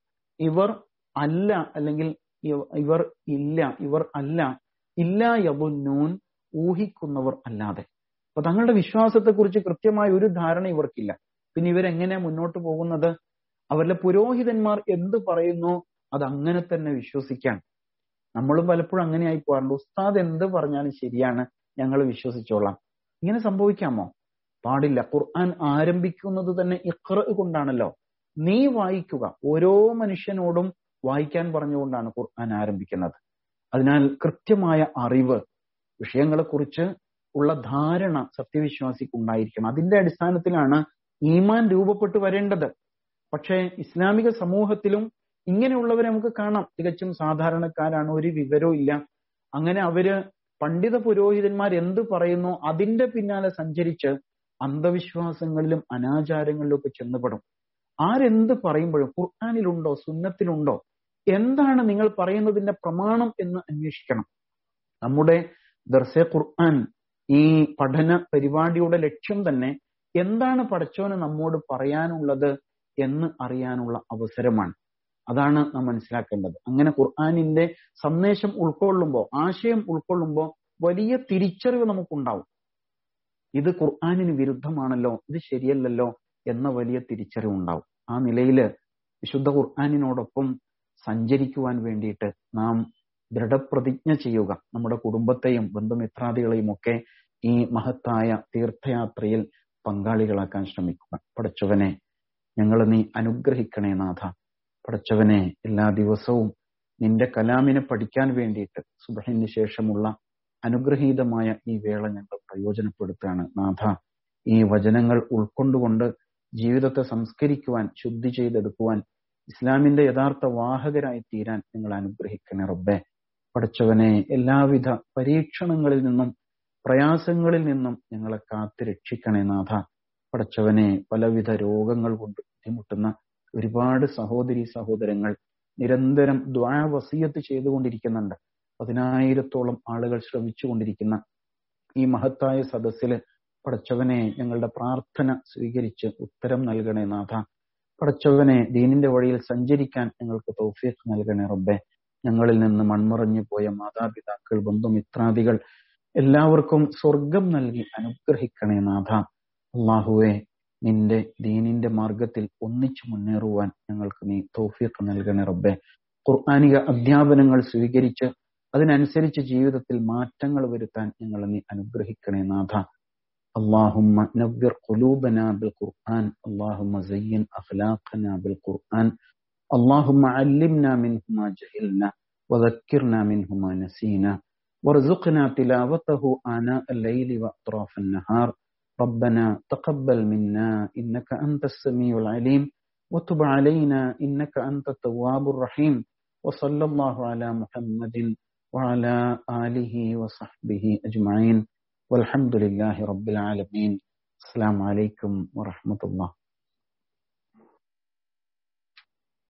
ഇവർ അല്ല അല്ലെങ്കിൽ ഇവർ ഇല്ല ഇവർ അല്ല ഇല്ല യവുന്നൂൻ ഊഹിക്കുന്നവർ അല്ലാതെ അപ്പൊ തങ്ങളുടെ വിശ്വാസത്തെക്കുറിച്ച് കൃത്യമായ ഒരു ധാരണ ഇവർക്കില്ല പിന്നെ ഇവരെങ്ങനെയാ മുന്നോട്ട് പോകുന്നത് അവരിലെ പുരോഹിതന്മാർ എന്ത് പറയുന്നു അത് അങ്ങനെ തന്നെ വിശ്വസിക്കാൻ നമ്മളും പലപ്പോഴും അങ്ങനെയായി പോകാറുണ്ട് ഉസ്താദ് എന്ത് പറഞ്ഞാലും ശരിയാണ് ഞങ്ങൾ വിശ്വസിച്ചോളാം ഇങ്ങനെ സംഭവിക്കാമോ പാടില്ല ഖുർആൻ ആരംഭിക്കുന്നത് തന്നെ ഇഖ്റ കൊണ്ടാണല്ലോ നീ വായിക്കുക ഓരോ മനുഷ്യനോടും വായിക്കാൻ പറഞ്ഞുകൊണ്ടാണ് ഖുർആൻ ആരംഭിക്കുന്നത് അതിനാൽ കൃത്യമായ അറിവ് വിഷയങ്ങളെക്കുറിച്ച് ഉള്ള ധാരണ സത്യവിശ്വാസിക്ക് ഉണ്ടായിരിക്കണം അതിന്റെ അടിസ്ഥാനത്തിലാണ് ഈമാൻ രൂപപ്പെട്ടു വരേണ്ടത് പക്ഷേ ഇസ്ലാമിക സമൂഹത്തിലും ഇങ്ങനെയുള്ളവരെ നമുക്ക് കാണാം തികച്ചും സാധാരണക്കാരാണ് ഒരു വിവരവും ഇല്ല അങ്ങനെ അവര് പണ്ഡിത പുരോഹിതന്മാർ എന്ത് പറയുന്നു അതിന്റെ പിന്നാലെ സഞ്ചരിച്ച് അന്ധവിശ്വാസങ്ങളിലും അനാചാരങ്ങളിലും ഒക്കെ ചെന്നുപെടും ആരെന്ത് പറയുമ്പോഴും ഖുർആാനിലുണ്ടോ സുന്നത്തിലുണ്ടോ എന്താണ് നിങ്ങൾ പറയുന്നതിന്റെ പ്രമാണം എന്ന് അന്വേഷിക്കണം നമ്മുടെ ദർസെ ഖുർആൻ ഈ പഠന പരിപാടിയുടെ ലക്ഷ്യം തന്നെ എന്താണ് പഠിച്ചോന് നമ്മോട് പറയാനുള്ളത് എന്ന് അറിയാനുള്ള അവസരമാണ് അതാണ് നാം മനസ്സിലാക്കേണ്ടത് അങ്ങനെ ഖുർആാനിന്റെ സന്ദേശം ഉൾക്കൊള്ളുമ്പോൾ ആശയം ഉൾക്കൊള്ളുമ്പോൾ വലിയ തിരിച്ചറിവ് നമുക്കുണ്ടാവും ഇത് ഖുർആാനിന് വിരുദ്ധമാണല്ലോ ഇത് ശരിയല്ലല്ലോ എന്ന വലിയ തിരിച്ചറിവ് ഉണ്ടാവും ആ നിലയിൽ വിശുദ്ധ ഖുർആാനിനോടൊപ്പം സഞ്ചരിക്കുവാൻ വേണ്ടിയിട്ട് നാം ദൃഢപ്രതിജ്ഞ ചെയ്യുക നമ്മുടെ കുടുംബത്തെയും ബന്ധുമിത്രാദികളെയും ഒക്കെ ഈ മഹത്തായ തീർത്ഥയാത്രയിൽ പങ്കാളികളാക്കാൻ ശ്രമിക്കുക പടച്ചവനെ ഞങ്ങൾ നീ അനുഗ്രഹിക്കണേ നാഥ പടച്ചവനെ എല്ലാ ദിവസവും നിന്റെ കലാമിനെ പഠിക്കാൻ വേണ്ടിയിട്ട് സുബഹിന് ശേഷമുള്ള അനുഗ്രഹീതമായ ഈ വേള ഞങ്ങൾ പ്രയോജനപ്പെടുത്തുകയാണ് നാഥ ഈ വചനങ്ങൾ ഉൾക്കൊണ്ടുകൊണ്ട് ജീവിതത്തെ സംസ്കരിക്കുവാൻ ശുദ്ധി ചെയ്തെടുക്കുവാൻ ഇസ്ലാമിന്റെ യഥാർത്ഥ വാഹകരായി തീരാൻ നിങ്ങൾ അനുഗ്രഹിക്കണേ റബ്ബെ പഠിച്ചവനെ എല്ലാവിധ പരീക്ഷണങ്ങളിൽ നിന്നും പ്രയാസങ്ങളിൽ നിന്നും ഞങ്ങളെ കാത്തു രക്ഷിക്കണേ നാഥ പഠിച്ചവനെ പലവിധ രോഗങ്ങൾ കൊണ്ട് ബുദ്ധിമുട്ടുന്ന ഒരുപാട് സഹോദരി സഹോദരങ്ങൾ നിരന്തരം ദ്വാവസീയത്ത് ചെയ്തുകൊണ്ടിരിക്കുന്നുണ്ട് പതിനായിരത്തോളം ആളുകൾ ശ്രമിച്ചുകൊണ്ടിരിക്കുന്ന ഈ മഹത്തായ സദസ്സില് പടച്ചവനെ ഞങ്ങളുടെ പ്രാർത്ഥന സ്വീകരിച്ച് ഉത്തരം നൽകണേ നാഥ പടച്ചവനെ ദീനിന്റെ വഴിയിൽ സഞ്ചരിക്കാൻ ഞങ്ങൾക്ക് തൗഫീഖ് നൽകണേ റബ്ബെ ഞങ്ങളിൽ നിന്ന് മൺമറഞ്ഞു പോയ മാതാപിതാക്കൾ ബന്ധുമിത്രാദികൾ എല്ലാവർക്കും സ്വർഗം നൽകി അനുഗ്രഹിക്കണേ നാഥ അള്ളാഹുവെ നിന്റെ ദീനിന്റെ മാർഗത്തിൽ ഒന്നിച്ചു മുന്നേറുവാൻ ഞങ്ങൾക്ക് നീ തൗഫീഖ് നൽകണേ റബ്ബെ ഖുർആാനിക അധ്യാപനങ്ങൾ സ്വീകരിച്ച് അതിനനുസരിച്ച് ജീവിതത്തിൽ മാറ്റങ്ങൾ വരുത്താൻ ഞങ്ങൾ നീ അനുഗ്രഹിക്കണേ നാഥ اللهم نور قلوبنا بالقرآن اللهم زين أخلاقنا بالقرآن اللهم علمنا منه ما جهلنا وذكرنا منه ما نسينا وارزقنا تلاوته آناء الليل وأطراف النهار ربنا تقبل منا إنك أنت السميع العليم وتب علينا إنك أنت التواب الرحيم وصلى الله على محمد وعلى آله وصحبه أجمعين والحمد لله رب العالمين السلام عليكم ورحمة الله